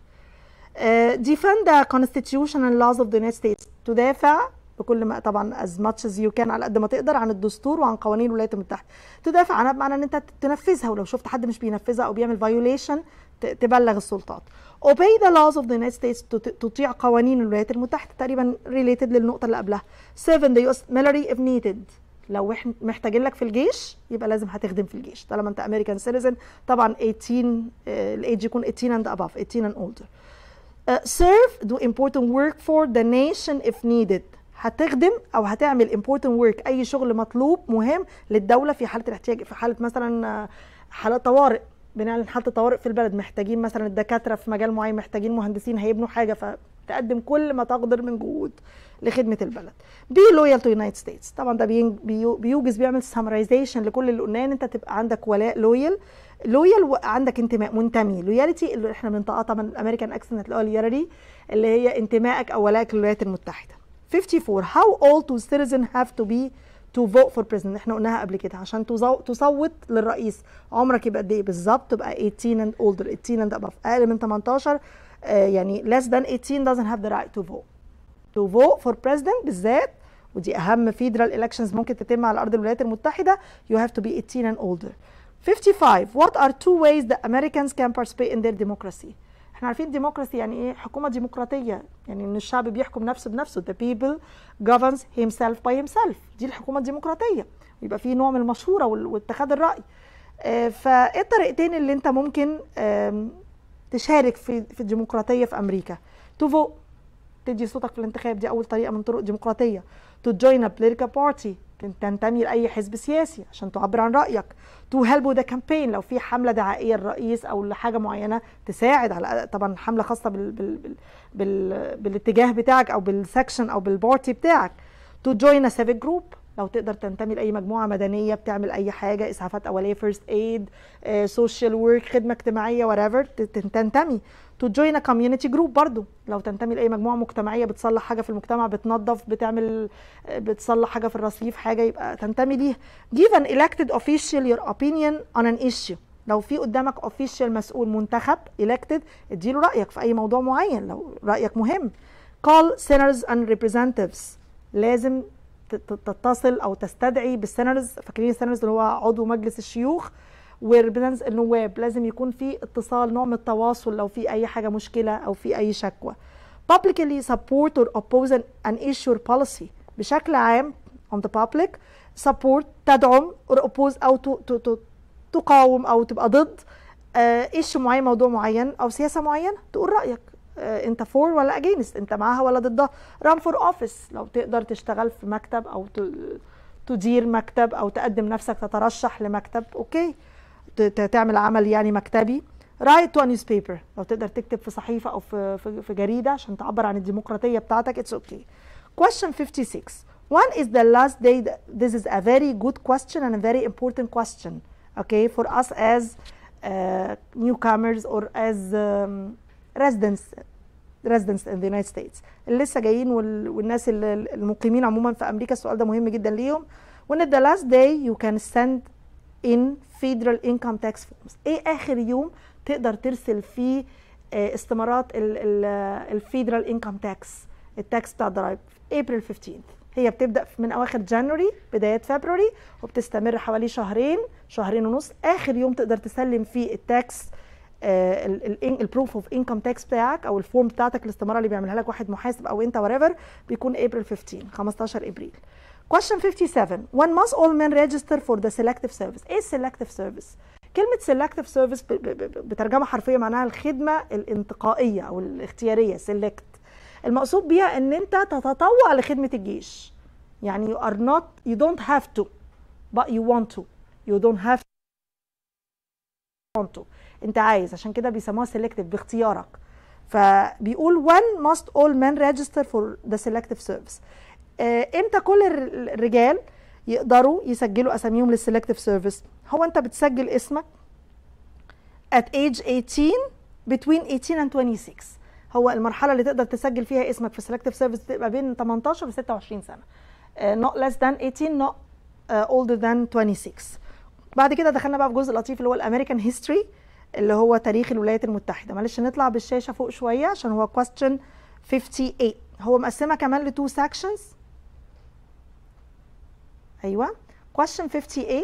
uh, defend the constitution and laws of the United States تدافع بكل ما طبعا as much as you can على قد ما تقدر عن الدستور وعن قوانين الولايات المتحده تدافع عنها بمعنى ان انت تنفذها ولو شفت حد مش بينفذها او بيعمل violation تبلغ السلطات obey the laws of the United States تطيع قوانين الولايات المتحده تقريبا related للنقطه اللي قبلها 7 the US military if needed لو احنا محتاجين لك في الجيش يبقى لازم هتخدم في الجيش طالما انت امريكان سيتيزن طبعا 18 الايدج يكون 18 and above 18 and older uh, serve do important work for the nation if needed هتخدم او هتعمل important work اي شغل مطلوب مهم للدوله في حاله الاحتياج في حاله مثلا حالات طوارئ بنعلن حاله طوارئ في البلد محتاجين مثلا الدكاتره في مجال معين محتاجين مهندسين هيبنوا حاجه فتقدم كل ما تقدر من جهود لخدمه البلد بي لويال تو يونايتد ستيتس طبعا ده بيوجز بيعمل سمرايزيشن لكل اللي قلناه ان انت تبقى عندك ولاء لويال لويال وعندك انتماء منتمي لويالتي اللي احنا بنطقها طبعا الامريكان اكسنت هتلاقوها لويالتي اللي هي انتمائك او ولائك للولايات المتحده 54 how old do citizen have to be to vote for president احنا قلناها قبل كده عشان تصوت للرئيس عمرك يبقى قد ايه بالظبط تبقى 18 and older 18 and above اقل من 18 آه يعني less than 18 doesn't have the right to vote to vote for president بالذات ودي اهم فيدرال elections ممكن تتم على ارض الولايات المتحده you have to be 18 and older 55 what are two ways that Americans can participate in their democracy احنا عارفين الديمقراطي يعني ايه حكومه ديمقراطيه يعني ان الشعب بيحكم نفسه بنفسه the people governs himself by himself دي الحكومه الديمقراطيه يبقى في نوع من المشوره واتخاذ الراي اه فايه الطريقتين اللي انت ممكن اه تشارك في في الديمقراطيه في امريكا تو فوت تدي صوتك في الانتخاب دي اول طريقه من طرق الديمقراطيه تو join a political party تنتمي لاي حزب سياسي عشان تعبر عن رايك تو هيلب ذا كامبين لو في حمله دعائيه للرئيس او لحاجه معينه تساعد على طبعا حمله خاصه بال بال بال بال بالاتجاه بتاعك او بالسكشن او بالبارتي بتاعك تو جوين ا سيفيك جروب لو تقدر تنتمي لاي مجموعه مدنيه بتعمل اي حاجه اسعافات اوليه فيرست ايد سوشيال ورك خدمه اجتماعيه وريفر تنتمي تو جوين ا كوميونتي جروب برضو لو تنتمي لاي مجموعه مجتمعيه بتصلح حاجه في المجتمع بتنظف بتعمل بتصلح حاجه في الرصيف حاجه يبقى تنتمي ليها give an elected official your opinion on an issue لو في قدامك official مسؤول منتخب elected اديله رايك في اي موضوع معين لو رايك مهم call senators and representatives لازم تتصل او تستدعي بالسينرز فاكرين السينرز اللي هو عضو مجلس الشيوخ وريبريزنتس النواب لازم يكون في اتصال نوع من التواصل لو في اي حاجه مشكله او في اي شكوى publicly support or oppose an issue or policy بشكل عام on the public support تدعم or oppose او تقاوم او تبقى ضد ايش معين موضوع معين او سياسه معينه تقول رايك انت فور ولا اجينست انت معاها ولا ضدها ران فور اوفيس لو تقدر تشتغل في مكتب او تدير مكتب او تقدم نفسك تترشح لمكتب اوكي تعمل عمل يعني مكتبي رايت تو نيوز بيبر لو تقدر تكتب في صحيفه او في في جريده عشان تعبر عن الديمقراطيه بتاعتك اتس اوكي okay. question 56 when is the last day that this is a very good question and a very important question okay for us as uh, newcomers or as um, residents residents in the United States اللي لسه جايين والناس المقيمين عموما في امريكا السؤال ده مهم جدا ليهم when at the last day you can send in federal income tax forms ايه اخر يوم تقدر ترسل فيه آه، استمارات الفيدرال انكم تاكس التاكس بتاع الضرايب ابريل 15 هي بتبدا من اواخر جانوري بدايه فبراير وبتستمر حوالي شهرين شهرين ونص اخر يوم تقدر تسلم فيه التاكس البروف اوف انكم تاكس بتاعك او الفورم بتاعتك الاستماره اللي بيعملها لك واحد محاسب او انت وريفر بيكون ابريل 15 15 ابريل Question 57 When must all men register for the selective service ايه selective service كلمة selective service ب- ب- ب- بترجمة حرفية معناها الخدمة الانتقائية أو الاختيارية select المقصود بيها إن أنت تتطوع لخدمة الجيش يعني you are not you don't have to but you want to you don't have to want to أنت عايز عشان كده بيسموها selective باختيارك فبيقول when must all men register for the selective service آه، امتى كل الر- الرجال يقدروا يسجلوا اساميهم للسلكتيف سيرفيس هو انت بتسجل اسمك at age 18 between 18 and 26 هو المرحله اللي تقدر تسجل فيها اسمك في سلكتيف سيرفيس تبقى بين 18 و 26 سنه آه، not less than 18 not uh, older than 26 بعد كده دخلنا بقى في جزء لطيف اللي هو الامريكان هيستوري اللي هو تاريخ الولايات المتحده معلش نطلع بالشاشه فوق شويه عشان هو question 58 هو مقسمها كمان لتو sections ايوه question 58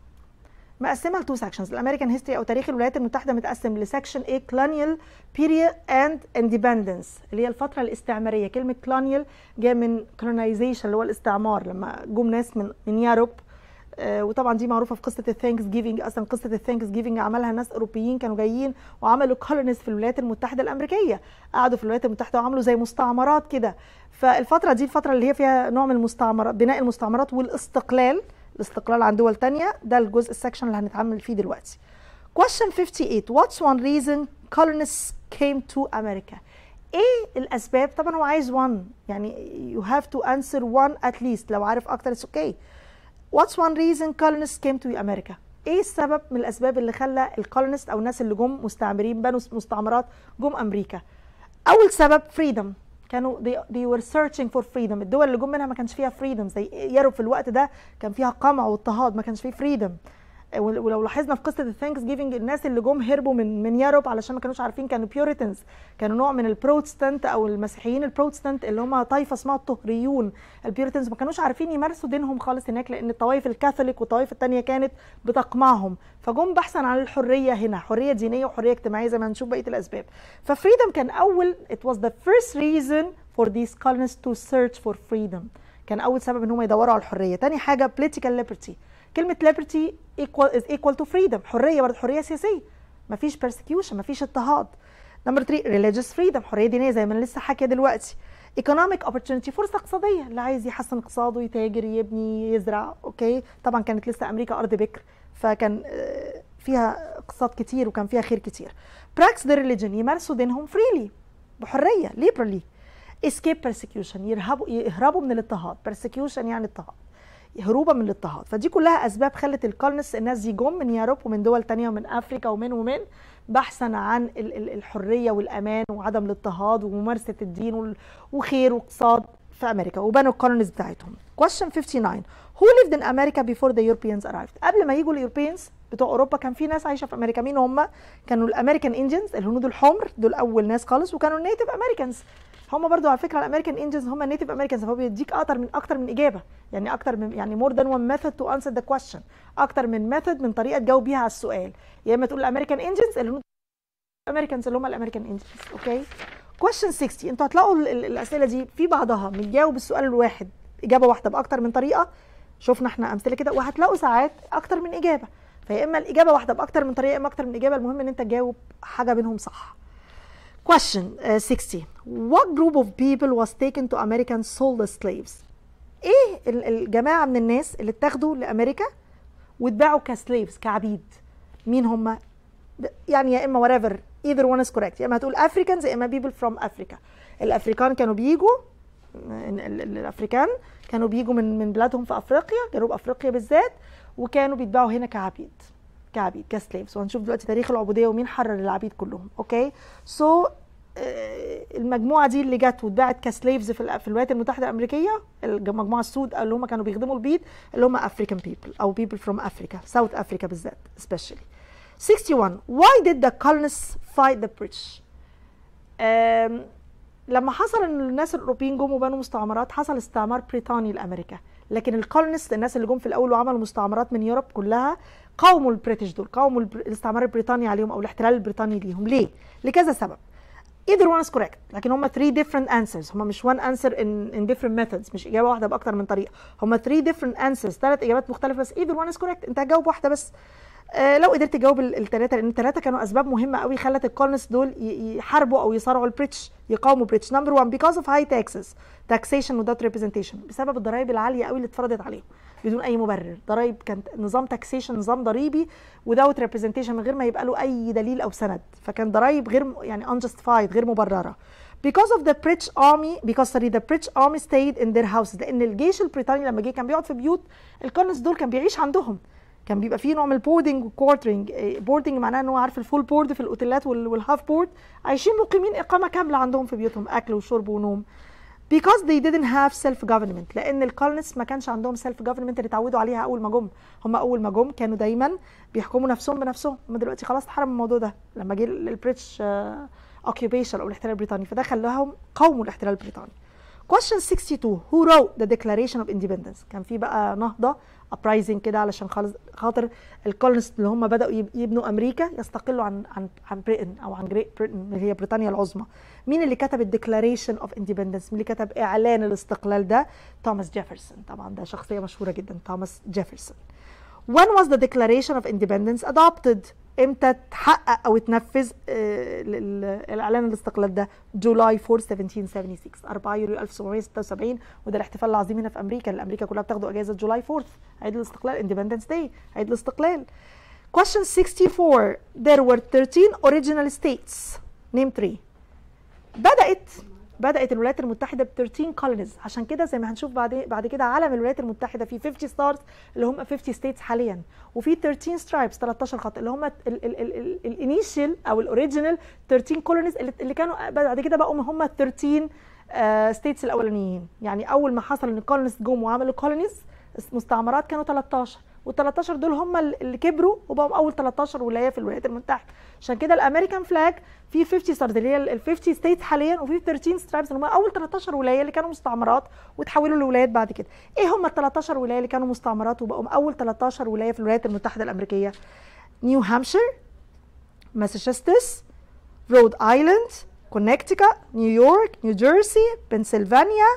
مقسمها لتو sections الامريكان هيستوري او تاريخ الولايات المتحده متقسم لسكشن A colonial period and independence اللي هي الفتره الاستعماريه كلمه colonial جايه من colonization اللي هو الاستعمار لما جم ناس من من يوروب آه، وطبعا دي معروفه في قصه الثانكس جيفنج اصلا قصه الثانكس جيفنج عملها ناس اوروبيين كانوا جايين وعملوا كولونيز في الولايات المتحده الامريكيه قعدوا في الولايات المتحده وعملوا زي مستعمرات كده فالفتره دي الفتره اللي هي فيها نوع من المستعمرات بناء المستعمرات والاستقلال الاستقلال عن دول تانية ده الجزء السكشن اللي هنتعامل فيه دلوقتي question 58 what's one reason colonists came to America ايه الاسباب طبعا هو عايز one يعني you have to answer one at least لو عارف اكتر it's okay What's one reason colonists came to America? ايه السبب من الاسباب اللي خلى الكولونست او الناس اللي جم مستعمرين بنوا مستعمرات جم امريكا؟ اول سبب freedom كانوا they, they were searching for freedom الدول اللي جم منها ما كانش فيها freedom زي يوروب في الوقت ده كان فيها قمع واضطهاد ما كانش فيه freedom ول- ولو لاحظنا في قصه الثانكس جيفنج الناس اللي جم هربوا من من يوروب علشان ما كانوش عارفين كانوا بيوريتنز كانوا نوع من البروتستانت او المسيحيين البروتستانت اللي هم طائفه اسمها الطهريون البيوريتنز ما كانوش عارفين يمارسوا دينهم خالص هناك لان الطوائف الكاثوليك والطوائف التانية كانت بتقمعهم فجم بحثا عن الحريه هنا حريه دينيه وحريه اجتماعيه زي ما هنشوف بقيه الاسباب ففريدم كان اول it was the first reason for these colonists to search for freedom كان اول سبب ان هم يدوروا على الحريه تاني حاجه political liberty كلمه liberty equal is equal to freedom حريه برضه حريه سياسيه مفيش persecution مفيش اضطهاد نمبر 3 religious freedom حريه دينيه زي ما انا لسه حاكيه دلوقتي economic opportunity فرصه اقتصاديه اللي عايز يحسن اقتصاده يتاجر يبني يزرع اوكي طبعا كانت لسه امريكا ارض بكر فكان آه، فيها اقتصاد كتير وكان فيها خير كتير practice their religion يمارسوا دينهم freely بحريه liberally escape persecution يرهبوا يهربوا من الاضطهاد persecution يعني اضطهاد هروبا من الاضطهاد فدي كلها اسباب خلت الكولنس الناس دي جم من يوروب ومن دول تانية ومن افريكا ومن ومن بحثا عن ال- ال- الحريه والامان وعدم الاضطهاد وممارسه الدين وال- وخير واقتصاد في امريكا وبنوا الكولونيز بتاعتهم question 59 who lived in America before the Europeans arrived قبل ما يجوا اليوروبيانز بتوع اوروبا كان في ناس عايشه في امريكا مين هم كانوا الامريكان انجنز الهنود الحمر دول اول ناس خالص وكانوا النيتيف امريكانز هم برضو على فكره الامريكان انجنز هم النيتيف امريكانز فهو بيديك اكتر من اكتر من اجابه يعني اكتر من يعني مور ذان وان ميثود تو انسر ذا كويشن اكتر من ميثود من طريقه تجاوب بيها على السؤال يا اما تقول الامريكان انجنز الهنود الامريكانز اللي هم الامريكان انجنز اوكي question 60 انتوا هتلاقوا ال- ال- الاسئله دي في بعضها بتجاوب السؤال الواحد اجابه واحده باكتر من طريقه شفنا احنا امثله كده وهتلاقوا ساعات اكتر من اجابه فيا اما الاجابه واحده باكتر من طريقه يا اما اكتر من اجابه المهم ان انت تجاوب حاجه منهم صح question uh, 60 what group of people was taken to American sold as slaves ايه ال- الجماعه من الناس اللي اتاخدوا لامريكا واتباعوا كسليفز كعبيد مين هم يعني يا اما whatever either one is correct يا اما هتقول Africans يا اما people from Africa الافريكان كانوا بيجوا ال- ال- ال- الافريكان كانوا بيجوا من من بلادهم في افريقيا جنوب افريقيا بالذات وكانوا بيتباعوا هنا كعبيد كعبيد كسليفز وهنشوف دلوقتي تاريخ العبوديه ومين حرر العبيد كلهم اوكي سو so, المجموعه دي اللي جت واتباعت كسليفز في ال- في الولايات المتحده الامريكيه المجموعه السود اللي هم كانوا بيخدموا البيض اللي هم افريكان بيبل او بيبل فروم افريكا ساوث افريكا بالذات especially 61 why did the colonists fight the British آم، لما حصل ان الناس الاوروبيين جم وبنوا مستعمرات حصل استعمار بريطاني لامريكا لكن الكولونست الناس اللي جم في الاول وعملوا مستعمرات من يوروب كلها قاوموا البريتش دول قاوموا البر- الاستعمار البريطاني عليهم او الاحتلال البريطاني ليهم ليه لكذا سبب either one is correct لكن هم three different answers هم مش one answer in, in different methods مش اجابه واحده باكتر من طريقه هم three different answers ثلاث اجابات مختلفه بس either one is correct انت هتجاوب واحده بس آه لو قدرت تجاوب الثلاثه لان الثلاثه كانوا اسباب مهمه قوي خلت الكولونست دول ي- يحاربوا او يصارعوا البريتش يقاوموا بريتش نمبر 1 because of high taxes taxation without representation بسبب الضرائب العاليه قوي اللي اتفرضت عليهم بدون اي مبرر ضرائب كانت نظام تاكسيشن نظام ضريبي without representation من غير ما يبقى له اي دليل او سند فكان ضرائب غير م- يعني unjustified غير مبرره because of the British army because sorry the British army stayed in their houses لان الجيش البريطاني لما جه كان بيقعد في بيوت الكولونست دول كان بيعيش عندهم كان بيبقى فيه نوع من البوردنج وكوارترنج بوردنج معناه ان هو عارف الفول بورد في الاوتيلات وال- والهاف بورد عايشين مقيمين اقامه كامله عندهم في بيوتهم اكل وشرب ونوم because they didn't have self government لان الكولونست ما كانش عندهم self government اللي اتعودوا عليها اول ما جم هم اول ما جم كانوا دايما بيحكموا نفسهم بنفسهم هم دلوقتي خلاص اتحرم الموضوع ده لما جه البريتش اوكيوبيشن او الاحتلال البريطاني فده خلاهم قاوموا الاحتلال البريطاني question 62 who wrote the declaration of independence كان في بقى نهضه uprising كده علشان خالص خاطر الكولونست اللي هم بداوا يب- يبنوا امريكا يستقلوا عن عن عن بريطن او عن جريت بريطن اللي هي بريطانيا العظمى مين اللي كتب الديكلاريشن اوف اندبندنس مين اللي كتب اعلان الاستقلال ده توماس جيفرسون طبعا ده شخصيه مشهوره جدا توماس جيفرسون When was the Declaration of Independence adopted? امتى اتحقق او اتنفذ آه، ال- ال- الاعلان الاستقلال ده جولاي 4 1776 4 يوليو 1776 وده الاحتفال العظيم هنا في امريكا اللي امريكا كلها بتاخدوا اجازه جولاي 4 عيد الاستقلال اندبندنس داي عيد الاستقلال Question 64 There were 13 original states Name 3 بدأت بدأت الولايات المتحدة ب 13 colonies عشان كده زي ما هنشوف بعد بعد كده علم الولايات المتحدة فيه 50 stars اللي هم 50 states حاليا وفي 13 stripes 13 خط اللي هم الانيشال او الاوريجينال 13 colonies اللي, اللي كانوا بعد كده بقوا هم 13 ستيتس الاولانيين يعني اول ما حصل ان الكولونيست جم وعملوا colonies مستعمرات كانوا 13 وال 13 دول هم اللي كبروا وبقوا اول 13 ولايه في الولايات المتحده عشان كده الامريكان فلاج في 50 ستارز اللي هي ال 50 ستيتس حاليا وفي 13 سترايبس اللي هم اول 13 ولايه اللي كانوا مستعمرات وتحولوا لولايات بعد كده ايه هم ال 13 ولايه اللي كانوا مستعمرات وبقوا اول 13 ولايه في الولايات المتحده الامريكيه نيو هامشير ماساتشوستس رود ايلاند كونكتيكت نيويورك نيو جيرسي بنسلفانيا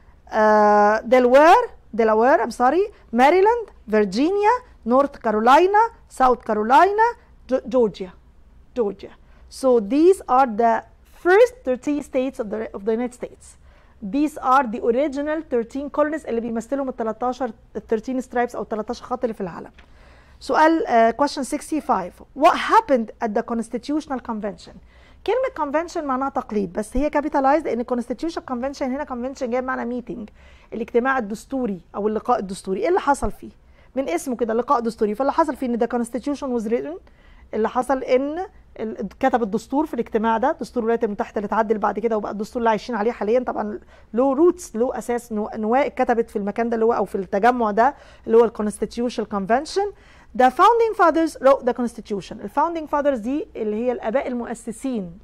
دلوير دلاوير ام سوري ماريلاند فيرجينيا نورث كارولاينا ساوث كارولاينا جورجيا جورجيا so these are the first 13 states of the of the United States these are the original 13 colonies اللي بيمثلهم ال 13 ال 13 stripes او 13 خط اللي في العالم سؤال uh, question 65 what happened at the constitutional convention كلمة convention معناها تقليد بس هي capitalized لأن constitutional convention هنا convention جاي بمعنى meeting الاجتماع الدستوري أو اللقاء الدستوري إيه اللي حصل فيه؟ من اسمه كده لقاء دستوري فاللي حصل فيه إن the constitution was written اللي حصل إن ال- كتب الدستور في الاجتماع ده دستور الولايات المتحدة اللي اتعدل بعد كده وبقى الدستور اللي عايشين عليه حاليا طبعا له روتس له أساس نو- نواة اتكتبت في المكان ده اللي هو أو في التجمع ده اللي هو ال constitutional convention The founding fathers wrote the constitution. ال founding fathers دي اللي هي الآباء المؤسسين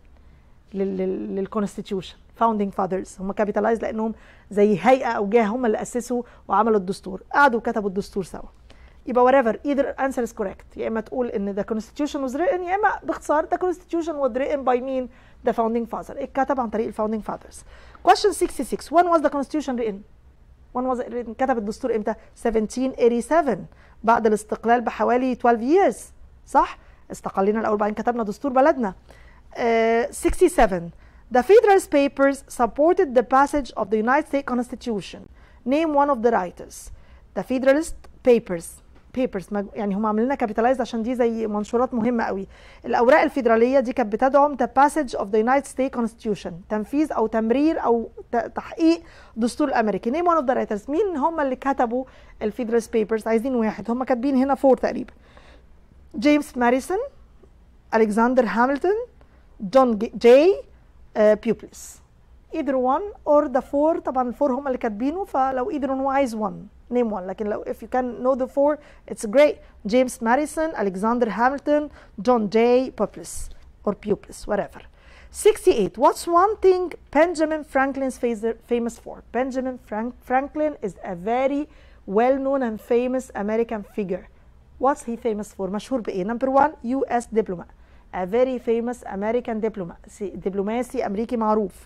للكونستيتيوشن فاوندينج فاذرز هم كابيتالايز لانهم زي هيئه او جهه هم اللي اسسوا وعملوا الدستور قعدوا وكتبوا الدستور سوا يبقى whatever either answer is correct يا اما تقول ان the constitution was written يا اما باختصار the constitution was written by مين the founding father اتكتب عن طريق الفاوندينج fathers question 66 when was the constitution written when was it written كتب الدستور امتى 1787 بعد الاستقلال بحوالي 12 years صح استقلينا الاول بعدين كتبنا دستور بلدنا Uh, 67. The Federalist Papers supported the passage of the United States Constitution. Name one of the writers. The Federalist Papers. Papers مج- يعني هم عاملينها كابيتالايز عشان دي زي منشورات مهمه قوي. الاوراق الفيدراليه دي كانت بتدعم the passage of the United States Constitution تنفيذ او تمرير او ت- تحقيق دستور الامريكي. Name one of the writers. مين هم اللي كتبوا الفيدرالست بيبرز؟ عايزين واحد هم كاتبين هنا فور تقريبا. جيمس ماريسون Alexander Hamilton جون جاي بيوبلس either one or the four طبعا الفور هم اللي كاتبينه فلو either one هو عايز one name one لكن لو if you can know the four it's great جيمس ماريسون Alexander Hamilton John Jay Puplis or Puplis whatever 68 what's one thing Benjamin Franklin's fas- famous for Benjamin Frank- Franklin is a very well known and famous American figure what's he famous for مشهور بإيه number one US diplomat a very famous American diplomat سي- دبلوماسي أمريكي معروف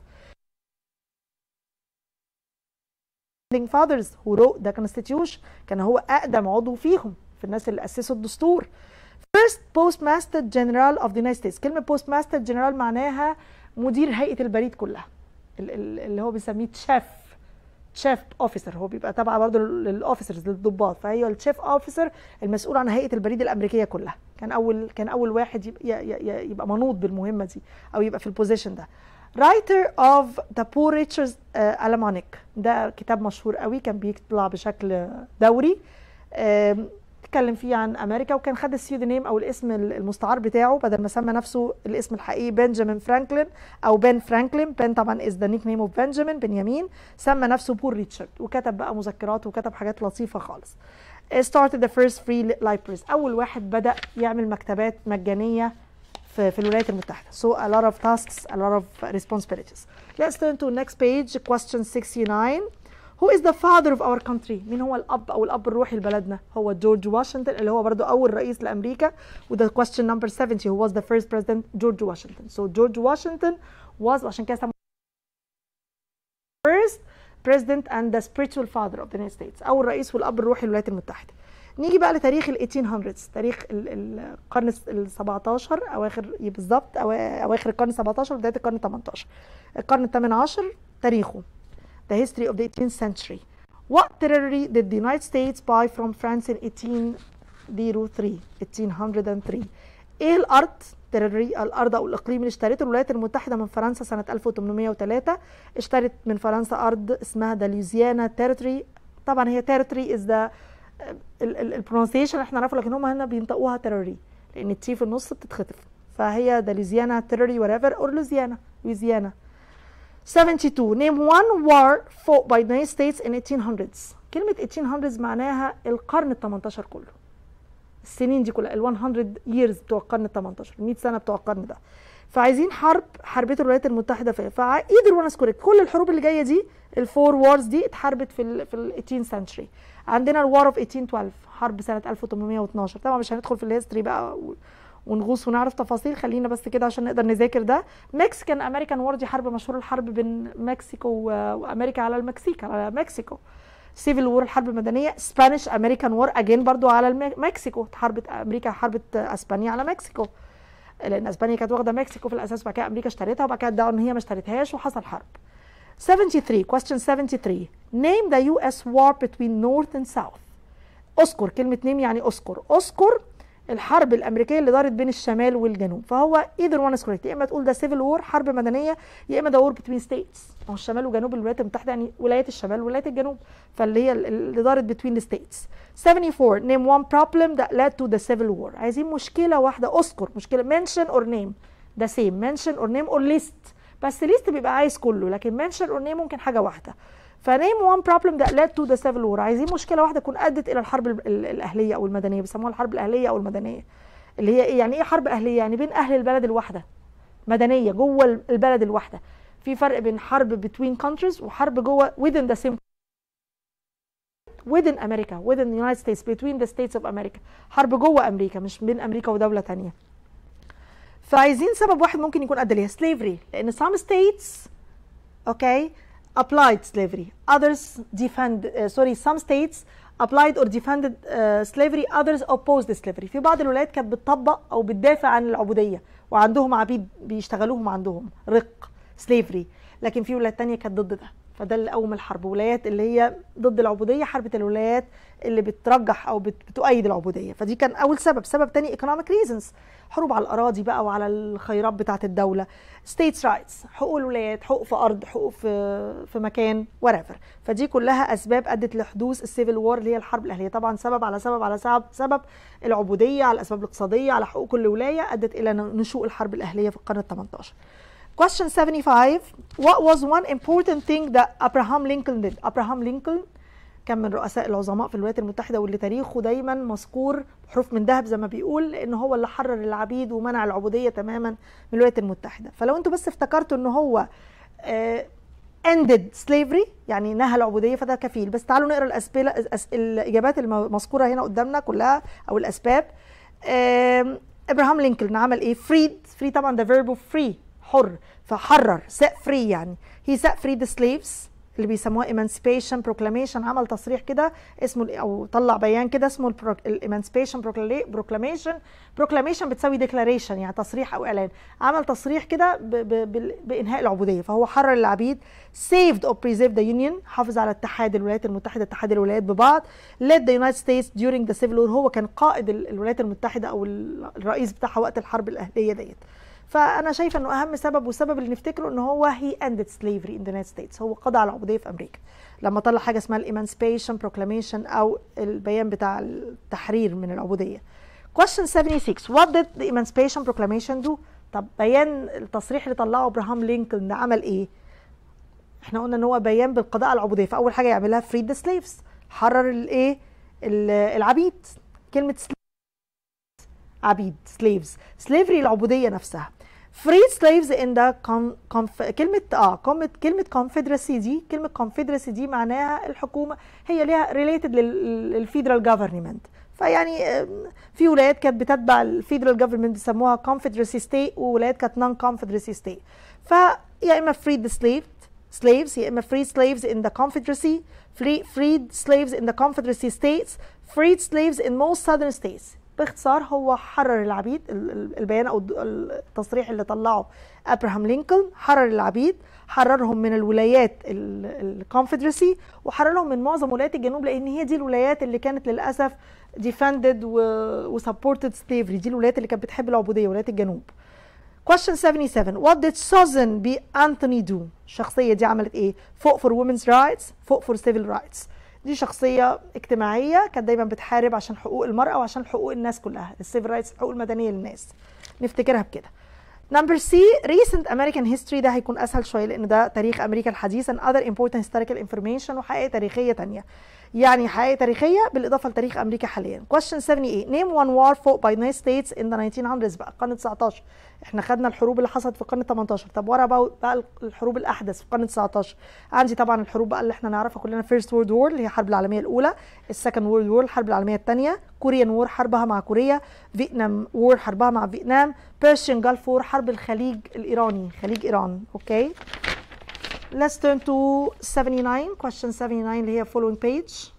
founding fathers who wrote the constitution كان هو أقدم عضو فيهم في الناس اللي أسسوا الدستور first postmaster general of the United States كلمة postmaster general معناها مدير هيئة البريد كلها ال- ال- اللي هو بيسميه تشيف تشيف اوفيسر هو بيبقى تابع برضه للاوفيسرز للضباط فهي التشيف اوفيسر المسؤول عن هيئه البريد الامريكيه كلها كان اول كان اول واحد يبقى, يبقى, يبقى منوط بالمهمه دي او يبقى في البوزيشن ده رايتر اوف ذا بور ريتشرز المونيك ده كتاب مشهور قوي كان بيطلع بشكل دوري آم، اتكلم فيه عن امريكا وكان خد السيودو نيم او الاسم المستعار بتاعه بدل ما سمى نفسه الاسم الحقيقي بنجامين فرانكلين او بن فرانكلين بن طبعا از ذا نيك نيم اوف بنجامين بنيامين سمى نفسه بول ريتشارد وكتب بقى مذكرات وكتب حاجات لطيفه خالص started the first free libraries اول واحد بدا يعمل مكتبات مجانيه في, في الولايات المتحده so a lot of tasks a lot of responsibilities let's turn to next page question 69 Who is the father of our country؟ مين هو الأب أو الأب الروحي لبلدنا؟ هو جورج واشنطن اللي هو برضو أول رئيس لأمريكا وده question number 70 who was the first president جورج واشنطن. So جورج واشنطن was عشان كده سموه first president and the spiritual father of the United States أول رئيس والأب الروحي للولايات المتحدة. نيجي بقى لتاريخ ال 1800s تاريخ ال- ال- القرن ال 17 اواخر بالظبط أوا- اواخر القرن 17 وبدايه القرن 18 القرن ال 18 تاريخه the history of the 18th century. What territory did the United States buy from France in 1803 1803 ايه الارض territory الارض او الاقليم اللي اشترته الولايات المتحده من فرنسا سنه 1803 اشترت من فرنسا ارض اسمها ذا لوزيانا territory طبعا هي territory is the البرونسيشن احنا نعرفه لكن هم هنا بينطقوها territory لان التي في النص بتتخطف فهي ذا لوزيانا territory whatever or لوزيانا لوزيانا 72 name one war fought by the United States in 1800s كلمة 1800s معناها القرن ال 18 كله السنين دي كلها ال 100 years بتوع القرن ال 18 100 سنة بتوع القرن ده فعايزين حرب حربته الولايات المتحدة فيها فايذر وان كوريكت كل الحروب اللي جاية دي الفور وارز دي اتحاربت في ال في ال 18 century عندنا الوار اوف 1812 حرب سنة 1812 طبعا مش هندخل في الهيستوري بقى و- ونغوص ونعرف تفاصيل خلينا بس كده عشان نقدر نذاكر ده مكسيكان امريكان وور دي حرب مشهوره الحرب بين مكسيكو و- وامريكا على المكسيك على مكسيكو سيفل وور الحرب المدنيه سبانيش امريكان وور اجين برضو على الم- مكسيكو حربت امريكا حربت اسبانيا على مكسيكو لان اسبانيا كانت واخده مكسيكو في الاساس وبعد كده امريكا اشتريتها وبعد كده ادعوا ان هي ما اشتريتهاش وحصل حرب 73 question 73 name the US war between north and south اذكر كلمه نيم يعني اذكر اذكر الحرب الامريكيه اللي دارت بين الشمال والجنوب فهو ايذر وان كوريكت يا اما تقول ده سيفل وور حرب مدنيه يا اما ده وور بتوين ستيتس هو الشمال وجنوب الولايات المتحده يعني ولايات الشمال ولايات الجنوب فاللي هي اللي دارت بتوين ستيتس 74 name one problem that led to the civil war عايزين مشكله واحده اذكر مشكله mention or name ده same mention or name or list بس list بيبقى عايز كله لكن mention or name ممكن حاجه واحده فنيم وان بروبلم that led to the civil war عايزين مشكله واحده تكون ادت الى الحرب ال- ال- الاهليه او المدنيه بيسموها الحرب الاهليه او المدنيه اللي هي ايه يعني ايه حرب اهليه يعني بين اهل البلد الواحده مدنيه جوه البلد الواحده في فرق بين حرب between countries وحرب جوه within the same within America within the United States between the states of America حرب جوه امريكا مش بين امريكا ودوله تانية فعايزين سبب واحد ممكن يكون ادى ليها slavery لان some states okay applied slavery others defend uh, sorry some states applied or defended uh, slavery others opposed slavery في بعض الولايات كانت بتطبق او بتدافع عن العبوديه وعندهم عبيد بيشتغلوهم عندهم رق slavery لكن في ولايات تانية كانت ضد ده فده اللي قوم الحرب ولايات اللي هي ضد العبوديه حربت الولايات اللي بترجح او بت- بتؤيد العبوديه فدي كان اول سبب سبب تاني economic reasons حروب على الاراضي بقى وعلى الخيرات بتاعه الدوله states rights حقوق الولايات حقوق في ارض حقوق في في مكان whatever فدي كلها اسباب ادت لحدوث السيفل وور اللي هي الحرب الاهليه طبعا سبب على سبب على سبب سبب العبوديه على الاسباب الاقتصاديه على حقوق كل ولايه ادت الى نشوء الحرب الاهليه في القرن ال 18 Question 75 What was one important thing that Abraham Lincoln did? Abraham Lincoln كان من رؤساء العظماء في الولايات المتحده واللي تاريخه دايما مذكور حروف من ذهب زي ما بيقول لان هو اللي حرر العبيد ومنع العبوديه تماما من الولايات المتحده فلو انتوا بس افتكرتوا ان هو آه ended slavery يعني نهى العبوديه فده كفيل بس تعالوا نقرا الاسئله الاجابات المذكوره هنا قدامنا كلها او الاسباب ابراهام لينكولن عمل ايه فريد فري طبعا ده فيرب فري حر فحرر set free يعني he set free the slaves اللي بيسموها emancipation proclamation عمل تصريح كده اسمه او طلع بيان كده اسمه emancipation proclamation proclamation بتساوي declaration يعني تصريح او اعلان عمل تصريح كده بانهاء العبوديه فهو حرر العبيد saved or preserved the union حافظ على اتحاد الولايات المتحده اتحاد الولايات ببعض led the United States during the civil war هو كان قائد الولايات المتحده او الرئيس بتاعها وقت الحرب الاهليه ديت فانا شايفه انه اهم سبب والسبب اللي نفتكره ان هو هي اندد سليفري ان ذا يونايتد ستيتس هو قضى على العبوديه في امريكا لما طلع حاجه اسمها الإيمانسبيشن بروكلاميشن او البيان بتاع التحرير من العبوديه question 76 what did the emancipation proclamation do طب بيان التصريح اللي طلعه ابراهام لينكولن ده عمل ايه احنا قلنا ان هو بيان بالقضاء على العبوديه فاول حاجه يعملها فريد ذا سليفز حرر الايه العبيد كلمه عبيد سليفز سليفري العبوديه نفسها free slaves in the conf... كلمة اه كلمة كلمة confederacy دي كلمة confederacy دي معناها الحكومة هي ليها related للفيدرال government فيعني في ولايات كانت بتتبع الفيدرال government بيسموها confederacy state وولايات كانت non confederacy state فيا اما freed the slaves slaves يا اما free slaves in the confederacy free freed slaves in the confederacy states freed slaves in most southern states باختصار هو حرر العبيد البيان او التصريح اللي طلعه ابراهام لينكولن حرر العبيد حررهم من الولايات الكونفدرسي وحررهم من معظم ولايات الجنوب لان هي دي الولايات اللي كانت للاسف ديفندد وسبورتد سليفري دي الولايات اللي كانت بتحب العبوديه ولايات الجنوب Question 77 What did Susan B. Anthony do? الشخصية دي عملت ايه؟ فوق for women's rights فوق for civil rights دي شخصيه اجتماعيه كانت دايما بتحارب عشان حقوق المراه وعشان حقوق الناس كلها السيفل رايتس الحقوق المدنيه للناس نفتكرها بكده نمبر سي recent American history ده هيكون اسهل شويه لان ده تاريخ امريكا الحديث and other important historical information وحقائق تاريخيه تانية يعني حقائق تاريخيه بالاضافه لتاريخ امريكا حاليا question 78 name one war fought by United States in the 1900s بقى القرن 19 احنا خدنا الحروب اللي حصلت في القرن 18 طب ورا بقى, بقى الحروب الاحدث في القرن 19 عندي طبعا الحروب بقى اللي احنا نعرفها كلنا فيرست وورد وور اللي هي الحرب العالميه الاولى السكند وورد وور الحرب العالميه الثانيه كوريان وور حربها مع كوريا فيتنام وور حربها مع فيتنام بيرشن جالف وور حرب الخليج الايراني خليج ايران اوكي Let's turn to 79 question 79 اللي هي following page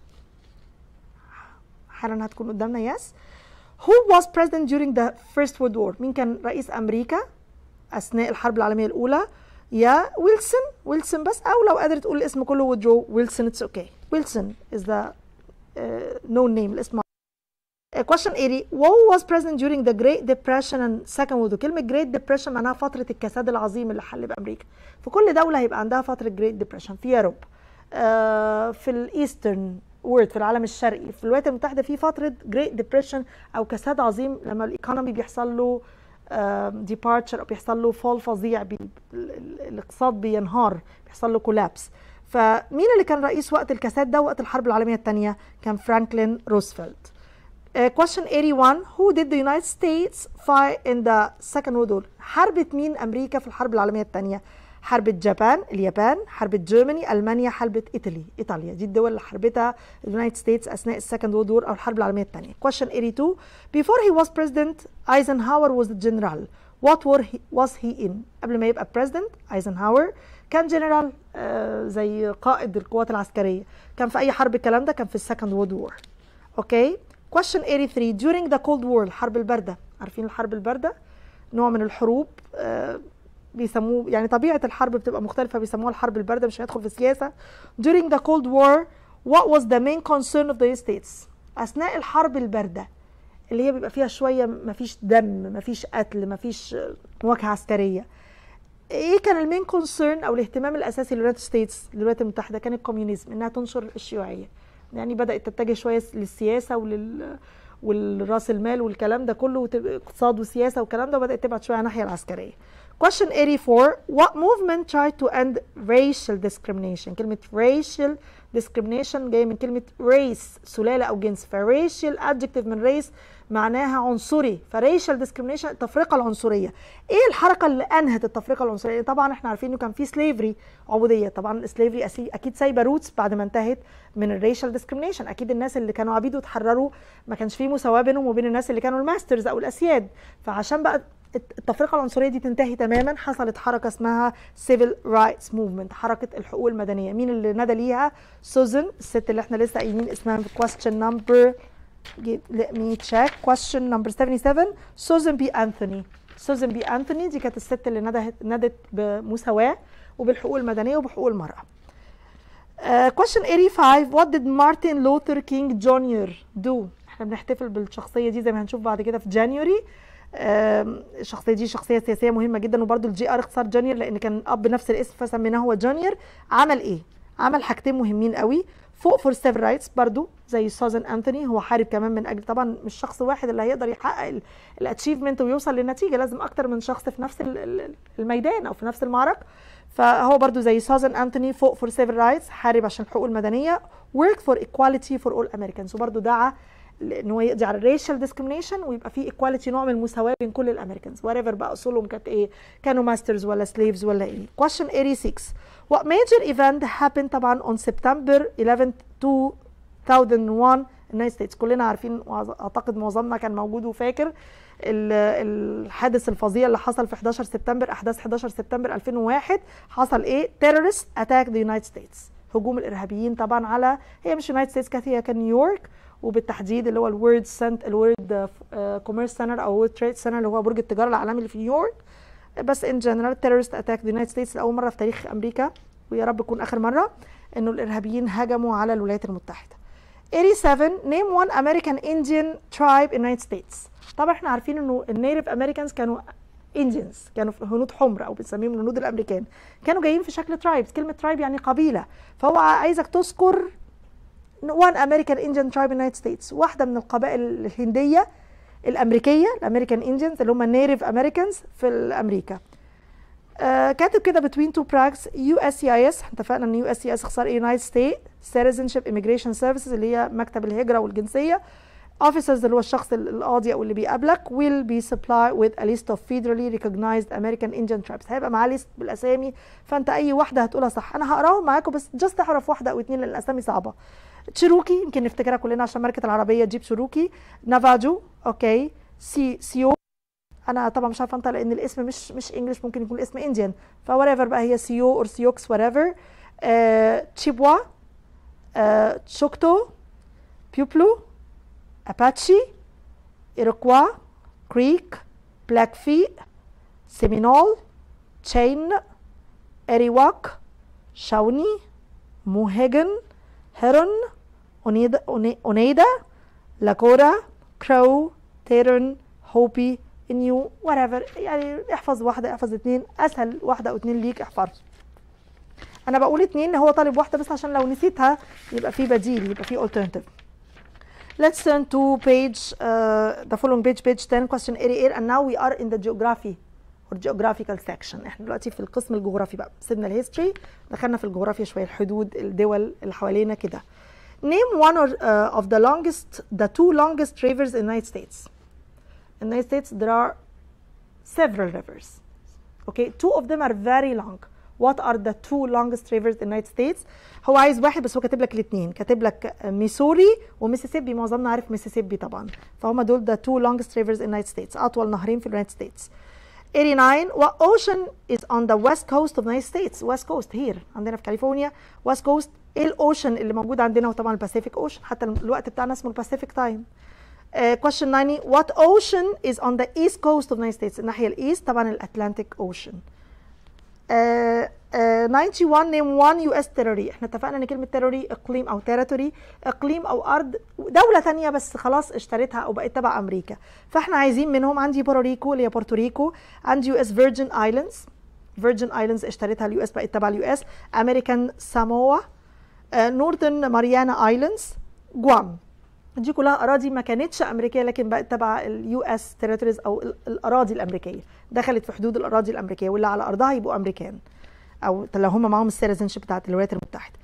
حالا هتكون قدامنا yes Who was president during the first world war مين كان رئيس امريكا اثناء الحرب العالميه الاولى يا ويلسون ويلسون بس او لو قادر تقول الاسم كله وودرو ويلسون اتس اوكي ويلسون is the uh, known name الاسم Uh, question 80 Who was president during the Great Depression and Second World War كلمة Great Depression معناها فترة الكساد العظيم اللي حل بأمريكا في كل دولة هيبقى عندها فترة Great Depression في يوروب uh, في الإيسترن وورد في العالم الشرقي في الولايات المتحدة في فترة Great Depression أو كساد عظيم لما الإيكونومي بيحصل له ديبارتشر او بيحصل له فول فظيع بي الاقتصاد بينهار بيحصل له كولابس فمين اللي كان رئيس وقت الكساد ده وقت الحرب العالميه الثانيه كان فرانكلين روزفلت Uh, question 81 Who did the United States fight in the Second World War? حربت مين أمريكا في الحرب العالمية الثانية؟ حربة جابان اليابان حربة جيرماني ألمانيا حربة إيطاليا إيطاليا دي الدول اللي حربتها اليونايتد ستيتس أثناء السكند وورد وور أو الحرب العالمية الثانية question 82 Before he was president Eisenhower was the general What war he, was he in قبل ما يبقى president Eisenhower كان جنرال آه زي قائد القوات العسكرية كان في أي حرب الكلام ده كان في السكند وورد وور أوكي question 83 during the cold war الحرب الباردة عارفين الحرب الباردة نوع من الحروب آه بيسموه يعني طبيعة الحرب بتبقى مختلفة بيسموها الحرب الباردة مش هيدخل في السياسة during the cold war what was the main concern of the United States أثناء الحرب الباردة اللي هي بيبقى فيها شوية مفيش دم مفيش قتل مفيش مواجهة عسكرية ايه كان المين كونسيرن او الاهتمام الاساسي لليونايتد ستيتس للولايات المتحده كان الكوميونيزم انها تنشر الشيوعيه يعني بدات تتجه شويه للسياسه ولل والراس المال والكلام ده كله اقتصاد وسياسه والكلام ده وبدات تبعد شويه على الناحيه العسكريه Question 84 What movement tried to end racial discrimination كلمة racial discrimination جايه من كلمه race سلاله او جنس فracial adjective من race معناها عنصري فريشال discrimination التفرقه العنصريه ايه الحركه اللي انهت التفرقه العنصريه طبعا احنا عارفين انه كان في سليفري عبوديه طبعا السليفري اكيد سايبه روتس بعد ما انتهت من الريشال discrimination اكيد الناس اللي كانوا عبيد وتحرروا ما كانش في مساواه بينهم وبين الناس اللي كانوا الماسترز او الاسياد فعشان بقى التفرقه العنصريه دي تنتهي تماما حصلت حركه اسمها civil rights movement حركه الحقوق المدنيه مين اللي ندى ليها سوزن الست اللي احنا لسه قايلين اسمها في question number let me check question number 77 سوزن بي انثوني سوزن بي انثوني دي كانت الست اللي ندت ندت بمساواه وبالحقوق المدنيه وبحقوق المراه Uh, question 85 what did Martin Luther King Jr. do احنا بنحتفل بالشخصيه دي زي ما هنشوف بعد كده في جانيوري الشخصيه دي شخصيه سياسيه مهمه جدا وبرده الجي ار اختصار جونيور لان كان اب نفس الاسم فسميناه هو جونيور عمل ايه عمل حاجتين مهمين قوي فوق فور سيفل رايتس برضو زي سوزان انثوني هو حارب كمان من اجل طبعا مش شخص واحد اللي هيقدر يحقق الاتشيفمنت ويوصل للنتيجه لازم اكتر من شخص في نفس الميدان او في نفس المعركه فهو برضو زي سوزان انثوني فوق فور سيفل رايتس حارب عشان الحقوق المدنيه work for equality for all Americans وبرضو دعا ان هو يقضي على الريشال ديسكريميشن ويبقى في ايكواليتي نوع من المساواه بين كل الامريكانز وات ايفر بقى اصولهم كانت ايه كانوا ماسترز ولا سليفز ولا ايه question 86 what major event happened طبعا on September 11 2001 United States كلنا عارفين واعتقد معظمنا كان موجود وفاكر الحادث الفظيع اللي حصل في 11 سبتمبر احداث 11 سبتمبر 2001 حصل ايه terrorist attack the United States هجوم الارهابيين طبعا على هي مش يونايتد ستيتس كانت هي كان نيويورك وبالتحديد اللي هو الورد سنت الورد كوميرس سنتر او وورد تريد سنتر اللي هو برج التجاره العالمي اللي في نيويورك بس ان جنرال تيرورست اتاك ذا يونايتد ستيتس لاول مره في تاريخ امريكا ويا رب تكون اخر مره انه الارهابيين هجموا على الولايات المتحده 87 name one American Indian tribe in United States طبعا احنا عارفين انه النيتيف امريكانز كانوا Indians كانوا هنود حمر او بنسميهم الهنود الامريكان كانوا جايين في شكل ترايبس كلمه ترايب يعني قبيله فهو عايزك تذكر وان امريكان انجن ترايب يونايتد ستيتس واحده من القبائل الهنديه الامريكيه الامريكان انجنز اللي هم نيرف امريكانز في امريكا آه كاتب كده between two brackets يو اس سي اي اس اتفقنا ان يو اس سي اس اختصار يونايتد ستيت citizenship immigration services اللي هي مكتب الهجره والجنسيه officers اللي هو الشخص القاضي او اللي بيقابلك will be supplied with a list of federally recognized American Indian tribes هيبقى معاه ليست بالاسامي فانت اي واحده هتقولها صح انا هقراهم معاكم بس جاست تعرف واحده او اتنين لان الاسامي صعبه تشيروكي يمكن نفتكرها كلنا عشان ماركه العربيه جيب شيروكي نافاجو اوكي سي سيو انا طبعا مش عارفه انطق لان الاسم مش مش انجلش ممكن يكون الاسم انديان فوريفر بقى هي سيو اور سيوكس وريفر تشيبوا آه تشوكتو بيوبلو اباتشي ايروكوا كريك بلاك فيت سيمينول تشين اريواك شاوني موهيجن هيرون اونيدا اونيدا لاكورا كرو تيرن هوبي نيو whatever يعني احفظ واحدة احفظ اتنين اسهل واحدة او اتنين ليك احفظ انا بقول اتنين هو طالب واحدة بس عشان لو نسيتها يبقى في بديل يبقى في alternative Let's turn to page, uh, the following page, page 10, question 88, and now we are in the geography or geographical section. احنا دلوقتي في القسم الجغرافي بقى، سيبنا الهيستوري، دخلنا في الجغرافيا شوية الحدود، الدول اللي حوالينا كده. Name one or, uh, of the longest, the two longest rivers in the United States. In the United States, there are several rivers. Okay, two of them are very long. What are the two longest rivers in the United States? هو عايز واحد بس هو كاتب لك الاثنين كاتب لك ميسوري وميسيسيبي معظمنا عارف ميسيسيبي طبعا فهم دول the two longest rivers in the United States اطول نهرين في United States 89 what ocean is on the west coast of the United States west coast here عندنا في كاليفورنيا west coast ايه الاوشن اللي موجود عندنا وطبعا الباسيفيك اوشن حتى الوقت بتاعنا اسمه الباسيفيك تايم Uh, question 90 what ocean is on the east coast of the United States الناحية الإيست طبعا الأتلانتيك أوشن uh, uh, 91 name one US territory احنا اتفقنا ان كلمة territory اقليم او territory اقليم او ارض دولة تانية بس خلاص اشتريتها او بقت تبع امريكا فاحنا عايزين منهم عندي بوروريكو اللي هي بورتوريكو عندي US Virgin Islands Virgin Islands اشتريتها اليو اس بقت تبع اليو اس امريكان ساموا نورثern ماريانا ايلاندز جوام دي كلها اراضي ما كانتش امريكيه لكن بقت تبع اليو اس تيريتوريز او الاراضي الامريكيه دخلت في حدود الاراضي الامريكيه واللي على ارضها يبقوا امريكان او لو هم معاهم السيتيزنشيب بتاعت الولايات المتحده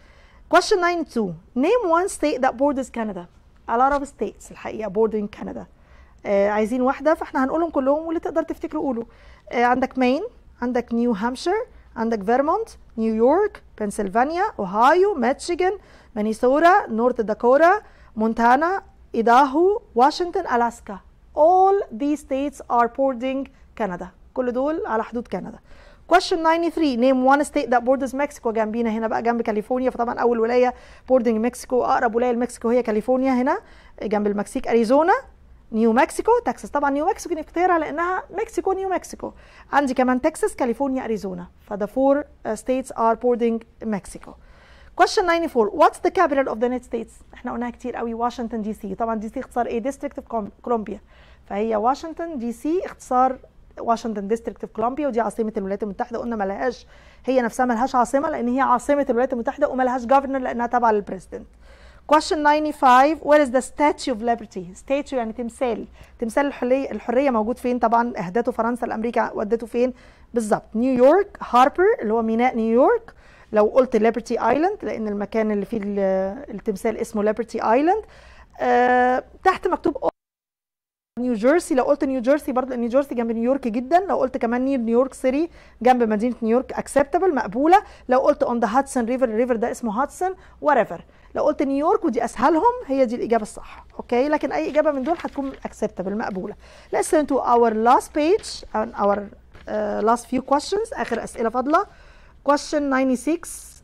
question 92 name one state that borders Canada a lot of states الحقيقه bordering Canada آه عايزين واحده فاحنا هنقولهم كلهم واللي تقدر تفتكروا قوله آه عندك مين عندك نيو هامشير عندك فيرمونت نيويورك بنسلفانيا اوهايو ميشيغان مينيسوتا نورث داكوتا مونتانا ايداهو واشنطن الاسكا all these states are bordering Canada كل دول على حدود كندا question 93 name one state that borders Mexico جنبينا هنا بقى جنب كاليفورنيا فطبعا اول ولايه bordering مكسيكو اقرب ولايه لمكسيكو هي كاليفورنيا هنا جنب المكسيك اريزونا نيو مكسيكو تكساس طبعا نيو مكسيكو نختارها لانها مكسيكو نيو مكسيكو عندي كمان تكساس كاليفورنيا اريزونا فده فور states are bordering مكسيكو question 94 what's the capital of the United States احنا قلناها كتير قوي واشنطن دي سي طبعا دي سي اختصار ايه district of كولومبيا فهي واشنطن دي سي اختصار واشنطن ديستريكت اوف كولومبيا ودي عاصمه الولايات المتحده قلنا ملهاش هي نفسها ملهاش عاصمه لان هي عاصمه الولايات المتحده وملهاش جوفرنر لانها تابعه للبريزيدنت question 95 where is the statue of liberty statue يعني تمثال تمثال الحريه الحريه موجود فين طبعا اهدته فرنسا لامريكا ودته فين بالظبط نيويورك هاربر اللي هو ميناء نيويورك لو قلت ليبرتي ايلاند لان المكان اللي فيه التمثال اسمه ليبرتي ايلاند أه تحت مكتوب نيو جيرسي لو قلت نيو جيرسي برضه نيو جيرسي جنب نيويورك جدا لو قلت كمان نير نيويورك سيتي جنب مدينه نيويورك اكسبتبل مقبوله لو قلت اون ذا هاتسون ريفر الريفر ده اسمه هاتسون وريفر لو قلت نيويورك ودي اسهلهم هي دي الاجابه الصح اوكي لكن اي اجابه من دول هتكون اكسبتبل مقبوله listen to our last page and our uh, last few questions اخر اسئله فاضله question 96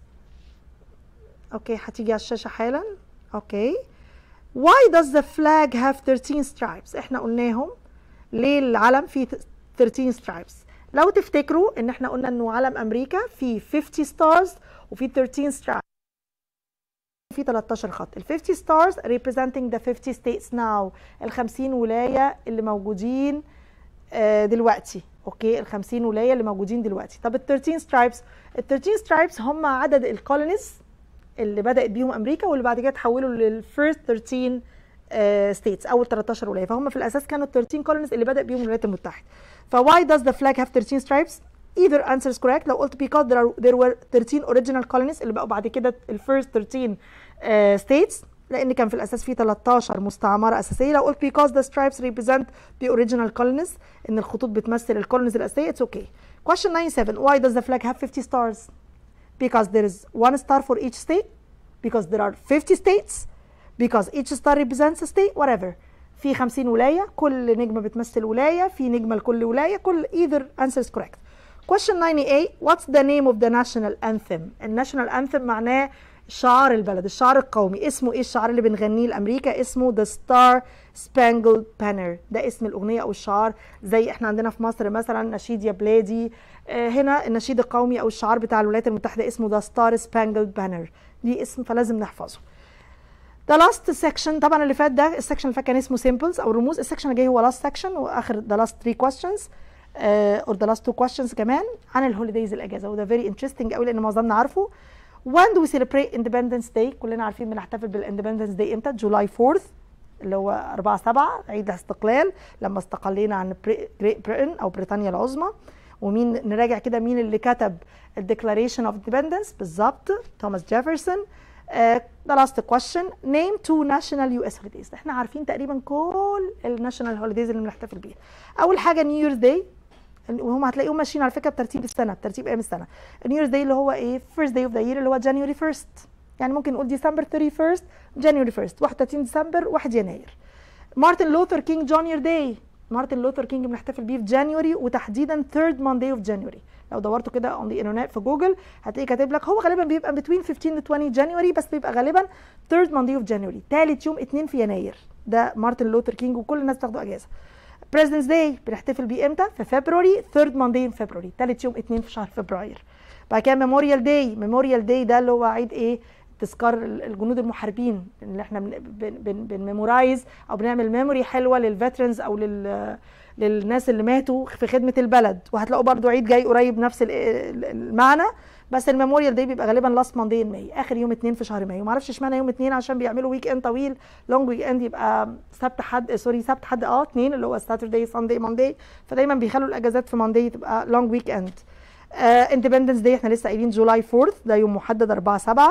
اوكي هتيجي على الشاشه حالا اوكي why does the flag have 13 stripes احنا قلناهم ليه العلم فيه 13 stripes لو تفتكروا ان احنا قلنا انه علم امريكا فيه 50 stars وفيه 13 stripes في 13 خط ال 50 stars representing the 50 states now ال 50 ولايه اللي موجودين آه دلوقتي اوكي ال 50 ولايه اللي موجودين دلوقتي طب ال 13 stripes ال 13 stripes هم عدد الكولونيز اللي بدات بيهم امريكا واللي بعد كده تحولوا للفيرست 13 ستيتس اول 13 ولايه فهم في الاساس كانوا 13 كولونيز اللي بدا بيهم الولايات المتحده فواي does the flag have 13 stripes either answer is correct لو قلت because there, are, there were 13 original colonies اللي بقوا بعد كده الفيرست 13 uh, states لان كان في الاساس في 13 مستعمره اساسيه لو قلت because the stripes represent the original colonies ان الخطوط بتمثل الكولونيز الاساسيه it's okay question 97 why does the flag have 50 stars because there is one star for each state because there are 50 states because each star represents a state whatever في 50 ولايه كل نجمه بتمثل ولايه في نجمه لكل ولايه كل either answer is correct question 98 what's the name of the national anthem الناشونال anthem معناه شعار البلد الشعار القومي اسمه ايه الشعار اللي بنغنيه لامريكا اسمه the star spangled banner ده اسم الاغنيه او الشعار زي احنا عندنا في مصر مثلا نشيد يا بلادي آه هنا النشيد القومي او الشعار بتاع الولايات المتحده اسمه the star spangled banner دي اسم فلازم نحفظه ده لاست سيكشن طبعا اللي فات ده السكشن اللي فات كان اسمه سيمبلز او رموز السكشن اللي جاي هو لاست سيكشن واخر ذا لاست 3 كويستشنز اور ذا لاست 2 كويستشنز كمان عن الهوليديز الاجازه وده فيري انترستنج قوي لان معظمنا عارفه when do we celebrate Independence Day كلنا عارفين بنحتفل بالاندبندنس داي امتى جولاي 4 اللي هو 4 7 عيد الاستقلال لما استقلينا عن جريت بريتن او بريطانيا العظمى ومين نراجع كده مين اللي كتب الديكلاريشن اوف اندبندنس بالظبط توماس جيفرسون ده لاست كويشن نيم تو ناشونال يو اس هوليديز احنا عارفين تقريبا كل الناشونال هوليديز اللي بنحتفل بيها اول حاجه نيو ييرز داي وهم هتلاقيهم ماشيين على فكره بترتيب السنه بترتيب ايام السنه النيو ييرز داي اللي هو ايه فيرست داي اوف ذا يير اللي هو جانيوري 1 يعني ممكن نقول ديسمبر 31 جانيوري 1 31 ديسمبر 1 يناير مارتن لوثر كينج جونيور داي مارتن لوثر كينج بنحتفل بيه في جانيوري وتحديدا ثيرد ماندي اوف جانيوري لو دورتوا كده اون ذا انترنت في جوجل هتلاقيه كاتب لك هو غالبا بيبقى بين 15 ل 20 جانيوري بس بيبقى غالبا ثيرد ماندي اوف جانيوري ثالث يوم 2 في يناير ده مارتن لوثر كينج وكل الناس بتاخدوا اجازه بريزدنس داي بنحتفل بيه امتى في فبراير ثيرد ماندي ان فبراير ثالث يوم 2 في شهر فبراير بعد كده ميموريال داي ميموريال داي ده اللي هو عيد ايه تذكار الجنود المحاربين اللي احنا بنميمورايز او بنعمل ميموري حلوه للفيترنز او لل للناس اللي ماتوا في خدمه البلد وهتلاقوا برضو عيد جاي قريب نفس المعنى بس الميموريال داي بيبقى غالبا لاست ماندي ماي اخر يوم 2 في شهر مايو معرفش اشمعنى يوم 2 عشان بيعملوا ويك اند طويل لونج ويك اند يبقى سبت حد سوري سبت حد اه 2 اللي هو ساتردي ساندي ماندي فدايما بيخلوا الاجازات في ماندي تبقى لونج ويك اند اندبندنس داي احنا لسه قايلين جولاي 4 ده يوم محدد 4 7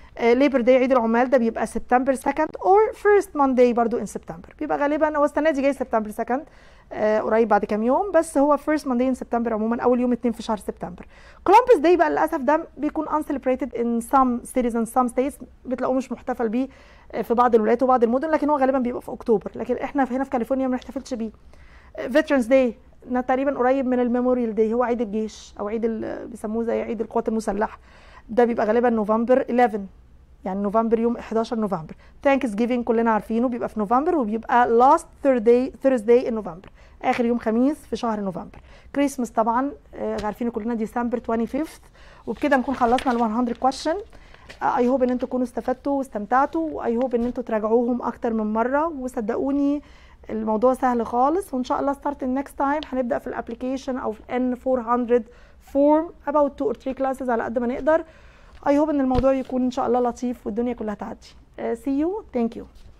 ليبر داي عيد العمال ده بيبقى سبتمبر 2 اور فيرست مانداي برضو ان سبتمبر بيبقى غالبا هو السنه دي جاي سبتمبر 2 آه قريب بعد كام يوم بس هو فيرست مانداي ان سبتمبر عموما اول يوم 2 في شهر سبتمبر كولومبس داي بقى للاسف ده بيكون ان celebrated in some cities and some states بتلاقوه مش محتفل بيه في بعض الولايات وبعض المدن لكن هو غالبا بيبقى في اكتوبر لكن احنا هنا في كاليفورنيا ما بنحتفلش بيه فيترنز داي تقريبا قريب من الميموريال داي هو عيد الجيش او عيد بيسموه زي عيد القوات المسلحه ده بيبقى غالبا نوفمبر 11 يعني نوفمبر يوم 11 نوفمبر ثانكس جيفينج كلنا عارفينه بيبقى في نوفمبر وبيبقى لاست ثيرزداي ثيرزداي ان نوفمبر اخر يوم خميس في شهر نوفمبر كريسمس طبعا عارفينه كلنا ديسمبر 25 وبكده نكون خلصنا ال 100 كويشن اي هوب ان انتوا تكونوا استفدتوا واستمتعتوا واي هوب ان انتوا تراجعوهم اكتر من مره وصدقوني الموضوع سهل خالص وان شاء الله ستارت النكست تايم هنبدا في الابلكيشن او في ان 400 فورم about 2 or 3 classes على قد ما نقدر اي هوب ان الموضوع يكون ان شاء الله لطيف والدنيا كلها تعدي uh, see you thank you